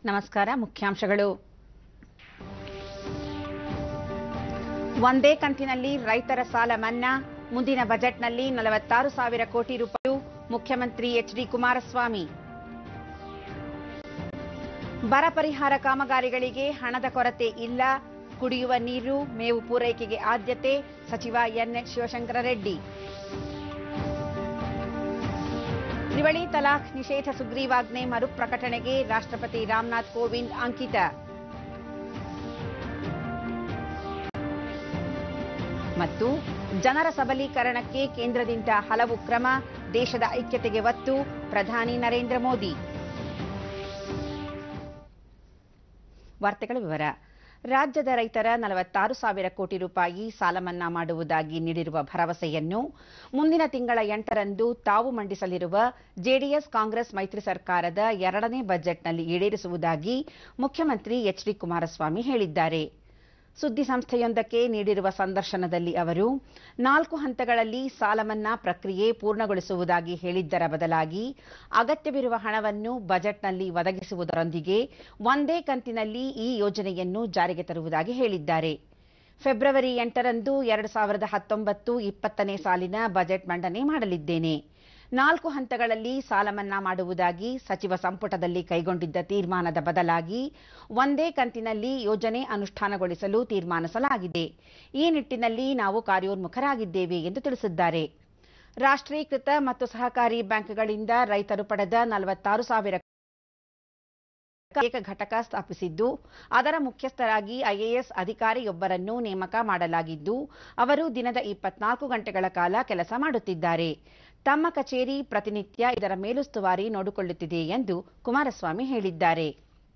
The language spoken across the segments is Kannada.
ನಮಸ್ಕಾರ ಮುಖ್ಯಾಂಶಗಳು ಒಂದೇ ಕಂತಿನಲ್ಲಿ ರೈತರ ಸಾಲ ಮನ್ನಾ ಮುಂದಿನ ಬಜೆಟ್ನಲ್ಲಿ ನಲವತ್ತಾರು ಸಾವಿರ ಕೋಟಿ ರೂಪಾಯಿ ಮುಖ್ಯಮಂತ್ರಿ ಎಚ್ಡಿ ಕುಮಾರಸ್ವಾಮಿ ಬರ ಪರಿಹಾರ ಕಾಮಗಾರಿಗಳಿಗೆ ಹಣದ ಕೊರತೆ ಇಲ್ಲ ಕುಡಿಯುವ ನೀರು ಮೇವು ಪೂರೈಕೆಗೆ ಆದ್ಯತೆ ಸಚಿವ ಎನ್ಎಚ್ ಶಿವಶಂಕರ ರೆಡ್ಡಿ ತ್ರಿವಳಿ ತಲಾಖ್ ನಿಷೇಧ ಸುಗ್ರೀವಾಜ್ಞೆ ಮರುಪ್ರಕಟಣೆಗೆ ರಾಷ್ಟ್ರಪತಿ ರಾಮನಾಥ್ ಕೋವಿಂದ್ ಅಂಕಿತ ಮತ್ತು ಜನರ ಸಬಲೀಕರಣಕ್ಕೆ ಕೇಂದ್ರದಿಂದ ಹಲವು ಕ್ರಮ ದೇಶದ ಐಕ್ಯತೆಗೆ ಒತ್ತು ಪ್ರಧಾನಿ ನರೇಂದ್ರ ಮೋದಿ ವಾರ್ತೆಗಳ ವಿವರ ರಾಜ್ಯದ ರೈತರ ನಲವತ್ತಾರು ಸಾವಿರ ಕೋಟಿ ರೂಪಾಯಿ ಸಾಲ ಮನ್ನಾ ಮಾಡುವುದಾಗಿ ನೀಡಿರುವ ಭರವಸೆಯನ್ನು ಮುಂದಿನ ತಿಂಗಳ ಎಂಟರಂದು ತಾವು ಮಂಡಿಸಲಿರುವ ಜೆಡಿಎಸ್ ಕಾಂಗ್ರೆಸ್ ಮೈತ್ರಿ ಸರ್ಕಾರದ ಎರಡನೇ ಬಜೆಟ್ನಲ್ಲಿ ಈಡೇರಿಸುವುದಾಗಿ ಮುಖ್ಯಮಂತ್ರಿ ಎಚ್ಡಿ ಕುಮಾರಸ್ವಾಮಿ ಹೇಳಿದ್ದಾರೆ ಸುದ್ದಿ ಸಂಸ್ಥೆಯೊಂದಕ್ಕೆ ನೀಡಿರುವ ಸಂದರ್ಶನದಲ್ಲಿ ಅವರು ನಾಲ್ಕು ಹಂತಗಳಲ್ಲಿ ಸಾಲ ಮನ್ನಾ ಪ್ರಕ್ರಿಯೆ ಪೂರ್ಣಗೊಳಿಸುವುದಾಗಿ ಹೇಳಿದ್ದರ ಬದಲಾಗಿ ಅಗತ್ಯವಿರುವ ಹಣವನ್ನು ಬಜೆಟ್ನಲ್ಲಿ ಒದಗಿಸುವುದರೊಂದಿಗೆ ಒಂದೇ ಕಂತಿನಲ್ಲಿ ಈ ಯೋಜನೆಯನ್ನು ಜಾರಿಗೆ ತರುವುದಾಗಿ ಹೇಳಿದ್ದಾರೆ ಫೆಬ್ರವರಿ ಎಂಟರಂದು ಎರಡು ಸಾವಿರದ ಹತ್ತೊಂಬತ್ತು ಇಪ್ಪತ್ತನೇ ಸಾಲಿನ ಬಜೆಟ್ ಮಂಡನೆ ಮಾಡಲಿದ್ದೇನೆ ನಾಲ್ಕು ಹಂತಗಳಲ್ಲಿ ಸಾಲ ಮನ್ನಾ ಮಾಡುವುದಾಗಿ ಸಚಿವ ಸಂಪುಟದಲ್ಲಿ ಕೈಗೊಂಡಿದ್ದ ತೀರ್ಮಾನದ ಬದಲಾಗಿ ಒಂದೇ ಕಂತಿನಲ್ಲಿ ಯೋಜನೆ ಅನುಷ್ಠಾನಗೊಳಿಸಲು ತೀರ್ಮಾನಿಸಲಾಗಿದೆ ಈ ನಿಟ್ಟಿನಲ್ಲಿ ನಾವು ಕಾರ್ಯೋನ್ಮುಖರಾಗಿದ್ದೇವೆ ಎಂದು ತಿಳಿಸಿದ್ದಾರೆ ರಾಷ್ಟ್ರೀಕೃತ ಮತ್ತು ಸಹಕಾರಿ ಬ್ಯಾಂಕ್ಗಳಿಂದ ರೈತರು ಪಡೆದ ನಲವತ್ತಾರು ಸಾವಿರ ಏಕ ಘಟಕ ಸ್ಥಾಪಿಸಿದ್ದು ಅದರ ಮುಖ್ಯಸ್ಥರಾಗಿ ಐಎಎಸ್ ಅಧಿಕಾರಿಯೊಬ್ಬರನ್ನು ನೇಮಕ ಮಾಡಲಾಗಿದ್ದು ಅವರು ದಿನದ ಇಪ್ಪತ್ನಾಲ್ಕು ಗಂಟೆಗಳ ಕಾಲ ಕೆಲಸ ಮಾಡುತ್ತಿದ್ದಾರೆ ತಮ್ಮ ಕಚೇರಿ ಪ್ರತಿನಿತ್ಯ ಇದರ ಮೇಲುಸ್ತುವಾರಿ ನೋಡಿಕೊಳ್ಳುತ್ತಿದೆ ಎಂದು ಕುಮಾರಸ್ವಾಮಿ ಹೇಳಿದ್ದಾರೆ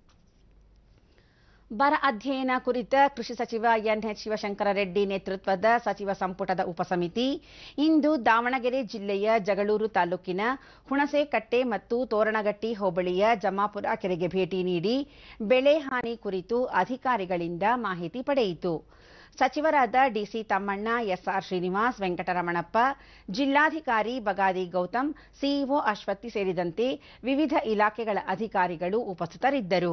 ಬರ ಅಧ್ಯಯನ ಕುರಿತ ಕೃಷಿ ಸಚಿವ ಎನ್ಎಚ್ ಶಿವಶಂಕರ ರೆಡ್ಡಿ ನೇತೃತ್ವದ ಸಚಿವ ಸಂಪುಟದ ಉಪಸಮಿತಿ ಇಂದು ದಾವಣಗೆರೆ ಜಿಲ್ಲೆಯ ಜಗಳೂರು ತಾಲೂಕಿನ ಹುಣಸೇಕಟ್ಟೆ ಮತ್ತು ತೋರಣಗಟ್ಟಿ ಹೋಬಳಿಯ ಜಮಾಪುರ ಕೆರೆಗೆ ಭೇಟಿ ನೀಡಿ ಬೆಳೆ ಹಾನಿ ಕುರಿತು ಅಧಿಕಾರಿಗಳಿಂದ ಮಾಹಿತಿ ಪಡೆಯಿತು ಸಚಿವರಾದ ಡಿಸಿ ತಮ್ಮಣ್ಣ ಎಸ್ಆರ್ ಶ್ರೀನಿವಾಸ್ ವೆಂಕಟರಮಣಪ್ಪ ಜಿಲ್ಲಾಧಿಕಾರಿ ಬಗಾದಿ ಗೌತಮ್ ಸಿಇಒ ಅಶ್ವತ್ಥಿ ಸೇರಿದಂತೆ ವಿವಿಧ ಇಲಾಖೆಗಳ ಅಧಿಕಾರಿಗಳು ಉಪಸ್ಥಿತರಿದ್ದರು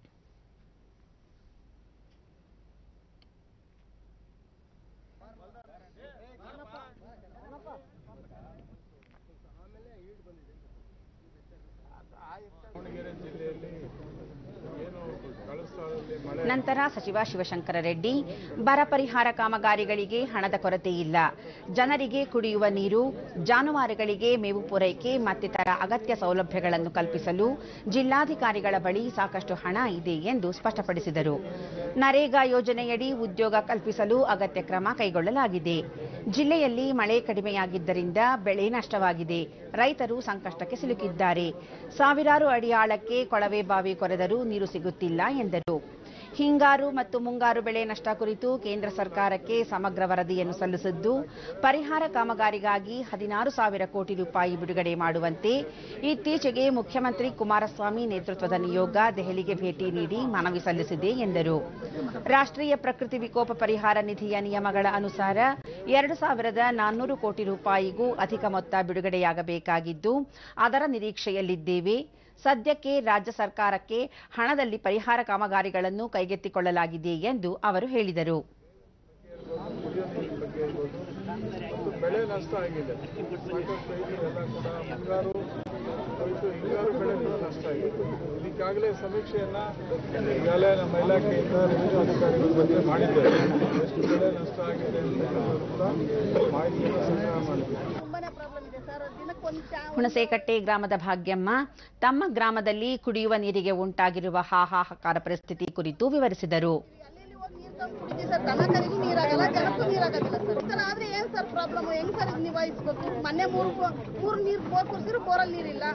ದಾವಣಗೆರೆ ಜಿಲ್ಲೆಯಲ್ಲಿ ಏನು ಕಳೆದ ಸಾಲಲ್ಲಿ ಮಳೆ ನಂತರ ಸಚಿವ ಶಿವಶಂಕರ ರೆಡ್ಡಿ ಬರ ಪರಿಹಾರ ಕಾಮಗಾರಿಗಳಿಗೆ ಹಣದ ಕೊರತೆ ಇಲ್ಲ ಜನರಿಗೆ ಕುಡಿಯುವ ನೀರು ಜಾನುವಾರುಗಳಿಗೆ ಮೇವು ಪೂರೈಕೆ ಮತ್ತಿತರ ಅಗತ್ಯ ಸೌಲಭ್ಯಗಳನ್ನು ಕಲ್ಪಿಸಲು ಜಿಲ್ಲಾಧಿಕಾರಿಗಳ ಬಳಿ ಸಾಕಷ್ಟು ಹಣ ಇದೆ ಎಂದು ಸ್ಪಷ್ಟಪಡಿಸಿದರು ನರೇಗಾ ಯೋಜನೆಯಡಿ ಉದ್ಯೋಗ ಕಲ್ಪಿಸಲು ಅಗತ್ಯ ಕ್ರಮ ಕೈಗೊಳ್ಳಲಾಗಿದೆ ಜಿಲ್ಲೆಯಲ್ಲಿ ಮಳೆ ಕಡಿಮೆಯಾಗಿದ್ದರಿಂದ ಬೆಳೆ ನಷ್ಟವಾಗಿದೆ ರೈತರು ಸಂಕಷ್ಟಕ್ಕೆ ಸಿಲುಕಿದ್ದಾರೆ ಸಾವಿರಾರು ಅಡಿ ಆಳಕ್ಕೆ ಕೊಳವೆ ಬಾವಿ ಕೊರೆದರೂ ನೀರು ಸಿಗುತ್ತಿಲ್ಲ ಎಂದರು ಹಿಂಗಾರು ಮತ್ತು ಮುಂಗಾರು ಬೆಳೆ ನಷ್ಟ ಕುರಿತು ಕೇಂದ್ರ ಸರ್ಕಾರಕ್ಕೆ ಸಮಗ್ರ ವರದಿಯನ್ನು ಸಲ್ಲಿಸಿದ್ದು ಪರಿಹಾರ ಕಾಮಗಾರಿಗಾಗಿ ಹದಿನಾರು ಸಾವಿರ ಕೋಟಿ ರೂಪಾಯಿ ಬಿಡುಗಡೆ ಮಾಡುವಂತೆ ಇತ್ತೀಚೆಗೆ ಮುಖ್ಯಮಂತ್ರಿ ಕುಮಾರಸ್ವಾಮಿ ನೇತೃತ್ವದ ನಿಯೋಗ ದೆಹಲಿಗೆ ಭೇಟಿ ನೀಡಿ ಮನವಿ ಸಲ್ಲಿಸಿದೆ ಎಂದರು ರಾಷ್ಟ್ರೀಯ ಪ್ರಕೃತಿ ವಿಕೋಪ ಪರಿಹಾರ ನಿಧಿಯ ನಿಯಮಗಳ ಅನುಸಾರ ಎರಡು ಸಾವಿರದ ನಾನ್ನೂರು ಕೋಟಿ ರೂಪಾಯಿಗೂ ಅಧಿಕ ಮೊತ್ತ ಬಿಡುಗಡೆಯಾಗಬೇಕಾಗಿದ್ದು ಅದರ ನಿರೀಕ್ಷೆಯಲ್ಲಿದ್ದೇವೆ ಸದ್ಯಕ್ಕೆ ರಾಜ್ಯ ಸರ್ಕಾರಕ್ಕೆ ಹಣದಲ್ಲಿ ಪರಿಹಾರ ಕಾಮಗಾರಿಗಳನ್ನು ಕೈಗೆತ್ತಿಕೊಳ್ಳಲಾಗಿದೆ ಎಂದು ಅವರು ಹೇಳಿದರು ಕುಡಿಯೋ ನೀರಿನ ಬಗ್ಗೆ ಇರ್ಬೋದು ಮತ್ತು ಬೆಳೆ ನಷ್ಟ ಆಗಿದೆ ಸಾಕಷ್ಟು ರೈತರೆಲ್ಲ ಕೂಡ ಮುಂಗಾರು ಮತ್ತು ಹಿಂಗಾರು ಬೆಳೆ ಕೂಡ ನಷ್ಟ ಆಗಿದೆ ಈಗಾಗಲೇ ಸಮೀಕ್ಷೆಯನ್ನ ಈಗಾಗಲೇ ನಮ್ಮ ಇಲಾಖೆಯಿಂದ ರೆವಿನ್ಯೂ ಅಧಿಕಾರಿಗಳ ಬಗ್ಗೆ ಮಾಡಿದ್ದೇವೆ ಎಷ್ಟು ಬೆಳೆ ನಷ್ಟ ಆಗಿದೆ ಅಂತಕ್ಕಂಥದ್ದು ಕೂಡ ಮಾಹಿತಿಯನ್ನು ಸಂಗ್ರಹ ಮಾಡಿದ್ದೇವೆ ತುಂಬಾನೇ ಪ್ರಾಬ್ಲಮ್ ಇದೆ ಸರ್ ದಿನಕ್ಕೊಂದು ಚಾ ಹುಣಸೇಕಟ್ಟೆ ಗ್ರಾಮದ ಭಾಗ್ಯಮ್ಮ ತಮ್ಮ ಗ್ರಾಮದಲ್ಲಿ ಕುಡಿಯುವ ನೀರಿಗೆ ಉಂಟಾಗಿರುವ ಹಾಹಾಕಾರ ಪರಿಸ್ಥಿತಿ ಕುರಿತು ವಿವರಿಸಿದರು ಅಲ್ಲಿ ಹೋಗಿ ನೀರು ತಂದು ಕುಡಿತೀವಿ ಸರ್ ದನಕರಿಗೂ ನೀರಾಗಲ್ಲ ಜನಕ್ಕೂ ನೀರಾಗೋದಿಲ್ಲ ಸರ್ ಈ ಥರ ಆದ್ರೆ ಏನ್ ಸರ್ ಪ್ರಾಬ್ಲಮ್ ಹೆಂಗ್ ಸರ್ ಇದ್ ನಿಭಾಯಿಸ್ಬೇಕು ಮೊನ್ನೆ ಮೂರು ಬೋ- ಮೂರು ನೀರು ಬೋರ್ ಕುಡಿಸಿದ್ರು ಬೋರಲ್ಲಿ ನೀರಿಲ್ಲ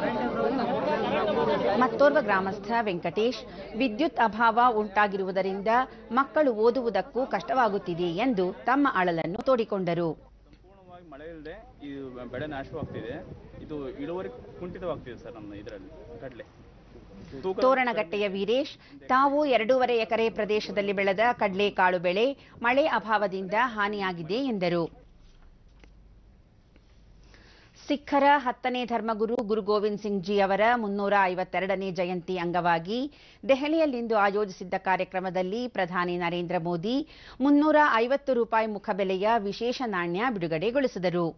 ಮತ್ತೋರ್ವ ಗ್ರಾಮಸ್ಥ ವೆಂಕಟೇಶ್ ವಿದ್ಯುತ್ ಅಭಾವ ಉಂಟಾಗಿರುವುದರಿಂದ ಮಕ್ಕಳು ಓದುವುದಕ್ಕೂ ಕಷ್ಟವಾಗುತ್ತಿದೆ ಎಂದು ತಮ್ಮ ಅಳಲನ್ನು ತೋಡಿಕೊಂಡರು ಸಂಪೂರ್ಣವಾಗಿ ಮಳೆ ಇಲ್ಲದೆ ಈ ಬೆಳೆ ನಾಶವಾಗ್ತಿದೆ ಇದು ಇಳುವರಿ ಕುಂಠಿತವಾಗ್ತಿದೆ ಸರ್ ನಮ್ಮ ಇದರಲ್ಲಿ ಕಡಲೆ ತೂಕ ತೋರಣಗಟ್ಟೆಯ ವೀರೇಶ್ ತಾವು ಎರಡೂವರೆ ಎಕರೆ ಪ್ರದೇಶದಲ್ಲಿ ಬೆಳೆದ ಕಡಲೆಕಾಳು ಬೆಳೆ ಮಳೆ ಅಭಾವದಿಂದ ಹಾನಿಯಾಗಿದೆ ಎಂದರು ಸಿಖ್ಖರ ಹತ್ತನೇ ಧರ್ಮಗುರು ಗುರು ಗೋವಿಂದ್ ಸಿಂಗ್ ಜಿ ಅವರ ಮುನ್ನೂರ ಐವತ್ತೆರಡನೇ ಜಯಂತಿ ಅಂಗವಾಗಿ ದೆಹಲಿಯಲ್ಲಿಂದು ಆಯೋಜಿಸಿದ್ದ ಕಾರ್ಯಕ್ರಮದಲ್ಲಿ ಪ್ರಧಾನಿ ನರೇಂದ್ರ ಮೋದಿ ಮುನ್ನೂರ ಐವತ್ತು ರೂಪಾಯಿ ಮುಖಬೆಲೆಯ ವಿಶೇಷ ನಾಣ್ಯ ಬಿಡುಗಡೆಗೊಳಿಸಿದರು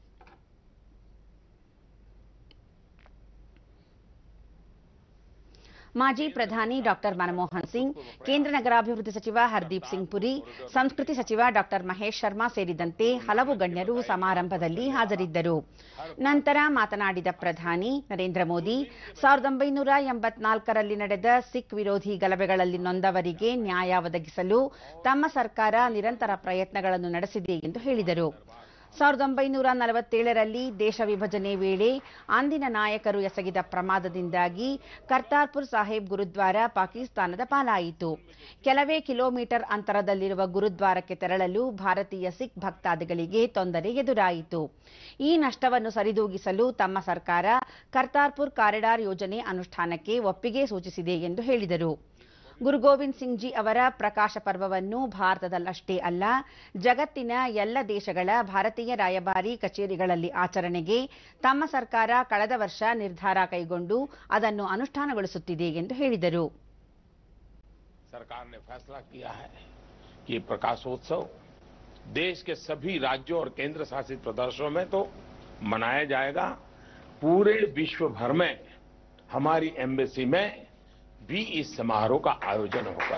ಮಾಜಿ ಪ್ರಧಾನಿ ಡಾಕ್ಟರ್ ಮನಮೋಹನ್ ಸಿಂಗ್ ಕೇಂದ್ರ ನಗರಾಭಿವೃದ್ಧಿ ಸಚಿವ ಹರ್ದೀಪ್ ಸಿಂಗ್ ಪುರಿ ಸಂಸ್ಕೃತಿ ಸಚಿವ ಡಾಕ್ಟರ್ ಮಹೇಶ್ ಶರ್ಮಾ ಸೇರಿದಂತೆ ಹಲವು ಗಣ್ಯರು ಸಮಾರಂಭದಲ್ಲಿ ಹಾಜರಿದ್ದರು ನಂತರ ಮಾತನಾಡಿದ ಪ್ರಧಾನಿ ನರೇಂದ್ರ ಮೋದಿ ಸಾವಿರದ ಒಂಬೈನೂರ ಎಂಬತ್ನಾಲ್ಕರಲ್ಲಿ ನಡೆದ ಸಿಖ್ ವಿರೋಧಿ ಗಲಭೆಗಳಲ್ಲಿ ನೊಂದವರಿಗೆ ನ್ಯಾಯ ಒದಗಿಸಲು ತಮ್ಮ ಸರ್ಕಾರ ನಿರಂತರ ಪ್ರಯತ್ನಗಳನ್ನು ನಡೆಸಿದೆ ಎಂದು ಹೇಳಿದರು ಸಾವಿರದ ಒಂಬೈನೂರ ನಲವತ್ತೇಳರಲ್ಲಿ ದೇಶ ವಿಭಜನೆ ವೇಳೆ ಅಂದಿನ ನಾಯಕರು ಎಸಗಿದ ಪ್ರಮಾದದಿಂದಾಗಿ ಕರ್ತಾರ್ಪುರ್ ಸಾಹೇಬ್ ಗುರುದ್ವಾರ ಪಾಕಿಸ್ತಾನದ ಪಾಲಾಯಿತು ಕೆಲವೇ ಕಿಲೋಮೀಟರ್ ಅಂತರದಲ್ಲಿರುವ ಗುರುದ್ವಾರಕ್ಕೆ ತೆರಳಲು ಭಾರತೀಯ ಸಿಖ್ ಭಕ್ತಾದಿಗಳಿಗೆ ತೊಂದರೆ ಎದುರಾಯಿತು ಈ ನಷ್ಟವನ್ನು ಸರಿದೂಗಿಸಲು ತಮ್ಮ ಸರ್ಕಾರ ಕರ್ತಾರ್ಪುರ್ ಕಾರಿಡಾರ್ ಯೋಜನೆ ಅನುಷ್ಠಾನಕ್ಕೆ ಒಪ್ಪಿಗೆ ಸೂಚಿಸಿದೆ ಎಂದು ಹೇಳಿದರು ಗುರು ಗೋವಿಂದ್ ಸಿಂಗ್ ಜಿ ಅವರ ಪ್ರಕಾಶ ಪರ್ವವನ್ನು ಭಾರತದಲ್ಲಷ್ಟೇ ಅಲ್ಲ ಜಗತ್ತಿನ ಎಲ್ಲ ದೇಶಗಳ ಭಾರತೀಯ ರಾಯಭಾರಿ ಕಚೇರಿಗಳಲ್ಲಿ ಆಚರಣೆಗೆ ತಮ್ಮ ಸರ್ಕಾರ ಕಳೆದ ವರ್ಷ ನಿರ್ಧಾರ ಕೈಗೊಂಡು ಅದನ್ನು ಅನುಷ್ಠಾನಗೊಳಿಸುತ್ತಿದೆ ಎಂದು ಹೇಳಿದರು सरकार ने फैसला किया है कि ये प्रकाशोत्सव देश के सभी राज्यों और केंद्र शासित प्रदेशों में तो मनाया जाएगा पूरे विश्व भर में हमारी एम्बेसी में भी इस समारोह का आयोजन होगा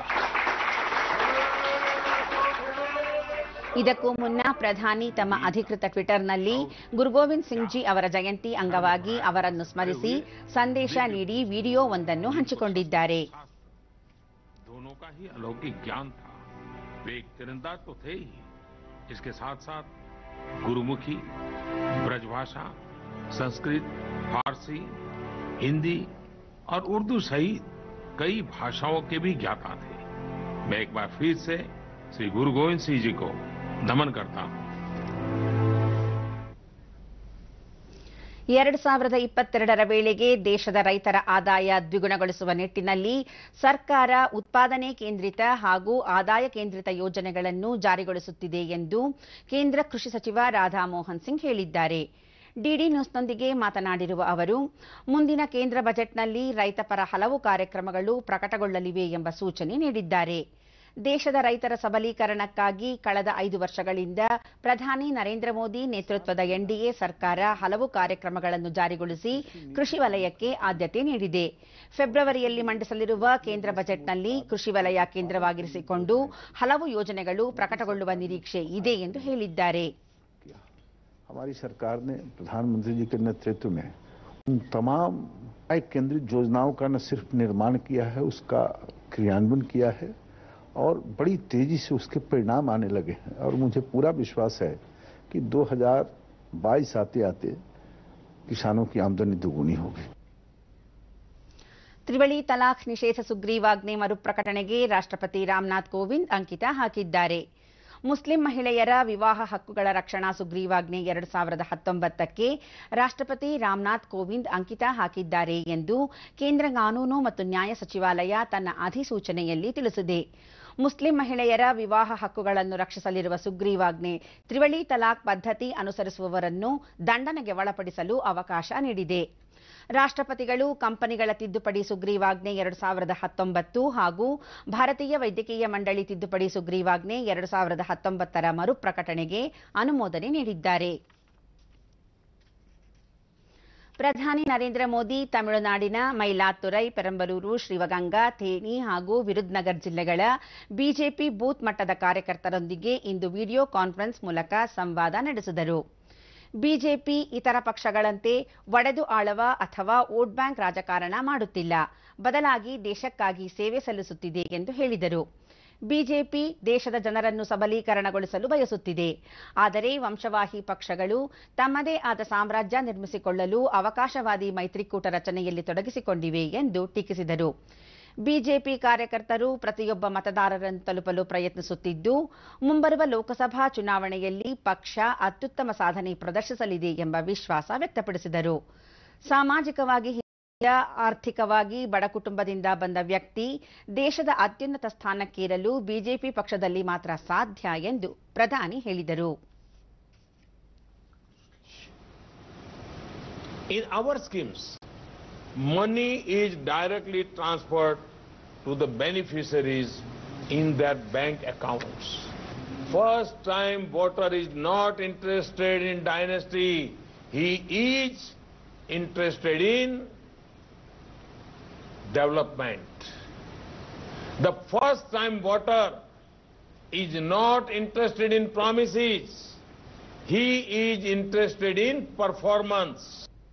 ಇದಕ್ಕೂ ಮುನ್ನ ಪ್ರಧಾನಿ ತಮ್ಮ ಅಧಿಕೃತ ಟ್ವಿಟರ್ನಲ್ಲಿ ಗುರು ಗೋವಿಂದ್ ಸಿಂಗ್ ಜಿ ಅವರ ಜಯಂತಿ ಅಂಗವಾಗಿ ಅವರನ್ನು ಸ್ಮರಿಸಿ ಸಂದೇಶ ನೀಡಿ ವಿಡಿಯೋವೊಂದನ್ನು ಹಂಚಿಕೊಂಡಿದ್ದಾರೆ दोनों का ही अलौकिक ज्ञान था वे एक तीरंदाज तो थे ही इसके साथ साथ गुरुमुखी ब्रजभाषा संस्कृत फारसी हिंदी और उर्दू सहित कई भाषाओं के भी ज्ञाता थे मैं एक बार फिर से श्री गुरु गोविंद सिंह जी को नमन करता हूं ಎರಡು ಸಾವಿರದ ಇಪ್ಪತ್ತೆರಡರ ವೇಳೆಗೆ ದೇಶದ ರೈತರ ಆದಾಯ ದ್ವಿಗುಣಗೊಳಿಸುವ ನಿಟ್ಟಿನಲ್ಲಿ ಸರ್ಕಾರ ಉತ್ಪಾದನೆ ಕೇಂದ್ರಿತ ಹಾಗೂ ಆದಾಯ ಕೇಂದ್ರಿತ ಯೋಜನೆಗಳನ್ನು ಜಾರಿಗೊಳಿಸುತ್ತಿದೆ ಎಂದು ಕೇಂದ್ರ ಕೃಷಿ ಸಚಿವ ರಾಧಾಮೋಹನ್ ಸಿಂಗ್ ಹೇಳಿದ್ದಾರೆ ಡಿಡಿ ನ್ಯೂಸ್ನೊಂದಿಗೆ ಮಾತನಾಡಿರುವ ಅವರು ಮುಂದಿನ ಕೇಂದ್ರ ಬಜೆಟ್ನಲ್ಲಿ ರೈತಪರ ಹಲವು ಕಾರ್ಯಕ್ರಮಗಳು ಪ್ರಕಟಗೊಳ್ಳಲಿವೆ ಎಂಬ ಸೂಚನೆ ನೀಡಿದ್ದಾರೆ ದೇಶದ ರೈತರ ಸಬಲೀಕರಣಕ್ಕಾಗಿ ಕಳೆದ ಐದು ವರ್ಷಗಳಿಂದ ಪ್ರಧಾನಿ ನರೇಂದ್ರ ಮೋದಿ ನೇತೃತ್ವದ ಎನ್ಡಿಎ ಸರ್ಕಾರ ಹಲವು ಕಾರ್ಯಕ್ರಮಗಳನ್ನು ಜಾರಿಗೊಳಿಸಿ ಕೃಷಿ ವಲಯಕ್ಕೆ ಆದ್ಯತೆ ನೀಡಿದೆ ಫೆಬ್ರವರಿಯಲ್ಲಿ ಮಂಡಿಸಲಿರುವ ಕೇಂದ್ರ ಬಜೆಟ್ನಲ್ಲಿ ಕೃಷಿ ವಲಯ ಕೇಂದ್ರವಾಗಿರಿಸಿಕೊಂಡು ಹಲವು ಯೋಜನೆಗಳು ಪ್ರಕಟಗೊಳ್ಳುವ ನಿರೀಕ್ಷೆ ಇದೆ ಎಂದು ಹೇಳಿದ್ದಾರೆ हमारी सरकार ने प्रधानमंत्री जी के नेतृत्व में उन तमाम एक केंद्रित योजनाओं का न सिर्फ निर्माण किया है उसका क्रियान्वयन किया है और बड़ी तेजी से उसके परिणाम आने लगे हैं और मुझे पूरा विश्वास है कि 2022 आते आते किसानों की आमदनी दुगुनी होगी ತ್ರಿವಳಿ ತಲಾಖ್ ನಿಷೇಧ ಸುಗ್ರೀವಾಜ್ಞೆ ಮರುಪ್ರಕಟಣೆಗೆ ರಾಷ್ಟ್ರಪತಿ ರಾಮನಾಥ್ ಕೋವಿಂದ್ ಅಂಕಿತ ಹಾಕಿದ್ದಾರೆ ಮುಸ್ಲಿಂ ಮಹಿಳೆಯರ ವಿವಾಹ ಹಕ್ಕುಗಳ ರಕ್ಷಣಾ ಸುಗ್ರೀವಾಜ್ಞೆ ಎರಡು ಸಾವಿರದ ಹತ್ತೊಂಬತ್ತಕ್ಕೆ ರಾಷ್ಟ್ರಪತಿ ರಾಮನಾಥ್ ಕೋವಿಂದ್ ಅಂಕಿತ ಹಾಕಿದ್ದಾರೆ ಎಂದು ಕೇಂದ್ರ ಕಾನೂನು ಮತ್ತು ನ್ಯಾಯ ಸಚಿವಾಲಯ ತನ್ನ ಅಧಿಸೂಚನೆಯಲ್ಲಿ ತಿಳಿಸಿದೆ ಮುಸ್ಲಿಂ ಮಹಿಳೆಯರ ವಿವಾಹ ಹಕ್ಕುಗಳನ್ನು ರಕ್ಷಿಸಲಿರುವ ಸುಗ್ರೀವಾಜ್ಞೆ ತ್ರಿವಳಿ ತಲಾಕ್ ಪದ್ಧತಿ ಅನುಸರಿಸುವವರನ್ನು ದಂಡನೆಗೆ ಒಳಪಡಿಸಲು ಅವಕಾಶ ನೀಡಿದೆ ರಾಷ್ಟ್ರಪತಿಗಳು ಕಂಪನಿಗಳ ತಿದ್ದುಪಡಿ ಸುಗ್ರೀವಾಜ್ಞೆ ಎರಡು ಸಾವಿರದ ಹತ್ತೊಂಬತ್ತು ಹಾಗೂ ಭಾರತೀಯ ವೈದ್ಯಕೀಯ ಮಂಡಳಿ ತಿದ್ದುಪಡಿ ಸುಗ್ರೀವಾಜ್ಞೆ ಎರಡು ಸಾವಿರದ ಹತ್ತೊಂಬತ್ತರ ಮರುಪ್ರಕಟಣೆಗೆ ಅನುಮೋದನೆ ನೀಡಿದ್ದಾರೆ ಪ್ರಧಾನಿ ನರೇಂದ್ರ ಮೋದಿ ತಮಿಳುನಾಡಿನ ಮೈಲಾತ್ತುರೈ ಪೆರಂಬಲೂರು ಶ್ರೀವಗಂಗಾ ಥೇಣಿ ಹಾಗೂ ವಿರುದ್ನಗರ್ ಜಿಲ್ಲೆಗಳ ಬಿಜೆಪಿ ಬೂತ್ ಮಟ್ಟದ ಕಾರ್ಯಕರ್ತರೊಂದಿಗೆ ಇಂದು ವಿಡಿಯೋ ಕಾನ್ಫರೆನ್ಸ್ ಮೂಲಕ ಸಂವಾದ ನಡೆಸಿದರು ಬಿಜೆಪಿ ಇತರ ಪಕ್ಷಗಳಂತೆ ಒಡೆದು ಆಳುವ ಅಥವಾ ವೋಟ್ ಬ್ಯಾಂಕ್ ರಾಜಕಾರಣ ಮಾಡುತ್ತಿಲ್ಲ ಬದಲಾಗಿ ದೇಶಕ್ಕಾಗಿ ಸೇವೆ ಸಲ್ಲಿಸುತ್ತಿದೆ ಎಂದು ಹೇಳಿದರು ಬಿಜೆಪಿ ದೇಶದ ಜನರನ್ನು ಸಬಲೀಕರಣಗೊಳಿಸಲು ಬಯಸುತ್ತಿದೆ ಆದರೆ ವಂಶವಾಹಿ ಪಕ್ಷಗಳು ತಮ್ಮದೇ ಆದ ಸಾಮ್ರಾಜ್ಯ ನಿರ್ಮಿಸಿಕೊಳ್ಳಲು ಅವಕಾಶವಾದಿ ಮೈತ್ರಿಕೂಟ ರಚನೆಯಲ್ಲಿ ತೊಡಗಿಸಿಕೊಂಡಿವೆ ಎಂದು ಟೀಕಿಸಿದರು ಬಿಜೆಪಿ ಕಾರ್ಯಕರ್ತರು ಪ್ರತಿಯೊಬ್ಬ ಮತದಾರರನ್ನು ತಲುಪಲು ಪ್ರಯತ್ನಿಸುತ್ತಿದ್ದು ಮುಂಬರುವ ಲೋಕಸಭಾ ಚುನಾವಣೆಯಲ್ಲಿ ಪಕ್ಷ ಅತ್ಯುತ್ತಮ ಸಾಧನೆ ಪ್ರದರ್ಶಿಸಲಿದೆ ಎಂಬ ವಿಶ್ವಾಸ ವ್ಯಕ್ತಪಡಿಸಿದರು ಸಾಮಾಜಿಕವಾಗಿ ಹಿರಿಯ, ಆರ್ಥಿಕವಾಗಿ ಬಡ ಕುಟುಂಬದಿಂದ ಬಂದ ವ್ಯಕ್ತಿ ದೇಶದ ಅತ್ಯುನ್ನತ ಸ್ಥಾನಕ್ಕೇರಲು ಬಿಜೆಪಿ ಪಕ್ಷದಲ್ಲಿ ಮಾತ್ರ ಸಾಧ್ಯ ಎಂದು ಪ್ರಧಾನಿ ಹೇಳಿದರು In our schemes, money is directly transferred to the beneficiaries in their bank accounts. First time voter is not interested in dynasty. He is interested in development. The first time voter is not interested in promises. He is interested in performance.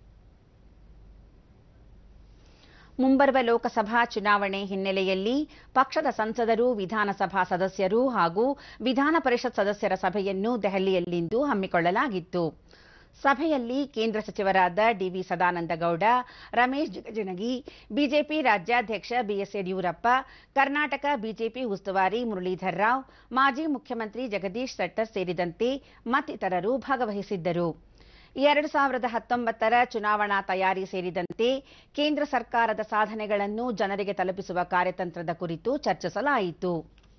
ಮುಂಬರುವ ಲೋಕಸಭಾ ಚುನಾವಣೆ ಹಿನ್ನೆಲೆಯಲ್ಲಿ ಪಕ್ಷದ ಸಂಸದರು ವಿಧಾನಸಭಾ ಸದಸ್ಯರು ಹಾಗೂ ವಿಧಾನ ಪರಿಷತ್ ಸದಸ್ಯರ ಸಭೆಯನ್ನು ದೆಹಲಿಯಲ್ಲಿಂದು ಹಮ್ಮಿಕೊಳ್ಳಲಾಗಿತ್ತು ಸಭೆಯಲ್ಲಿ ಕೇಂದ್ರ ಸಚಿವರಾದ ಡಿವಿ ಸದಾನಂದ ಗೌಡ ರಮೇಶ್ ಜಿಗಜಿಣಗಿ ಬಿಜೆಪಿ ರಾಜ್ಯಾಧ್ಯಕ್ಷ ಬಿಎಸ್ ಯಡಿಯೂರಪ್ಪ ಕರ್ನಾಟಕ ಬಿಜೆಪಿ ಉಸ್ತುವಾರಿ ಮುರಳೀಧರ್ ರಾವ್ ಮಾಜಿ ಮುಖ್ಯಮಂತ್ರಿ ಜಗದೀಶ್ ಶೆಟ್ಟರ್ ಸೇರಿದಂತೆ ಮತ್ತಿತರರು ಭಾಗವಹಿಸಿದ್ದರು ಎರಡು ಸಾವಿರದ ಹತ್ತೊಂಬತ್ತರ ಚುನಾವಣಾ ತಯಾರಿ ಸೇರಿದಂತೆ ಕೇಂದ್ರ ಸರ್ಕಾರದ ಸಾಧನೆಗಳನ್ನು ಜನರಿಗೆ ತಲುಪಿಸುವ ಕಾರ್ಯತಂತ್ರದ ಕುರಿತು ಚರ್ಚಿಸಲಾಯಿತು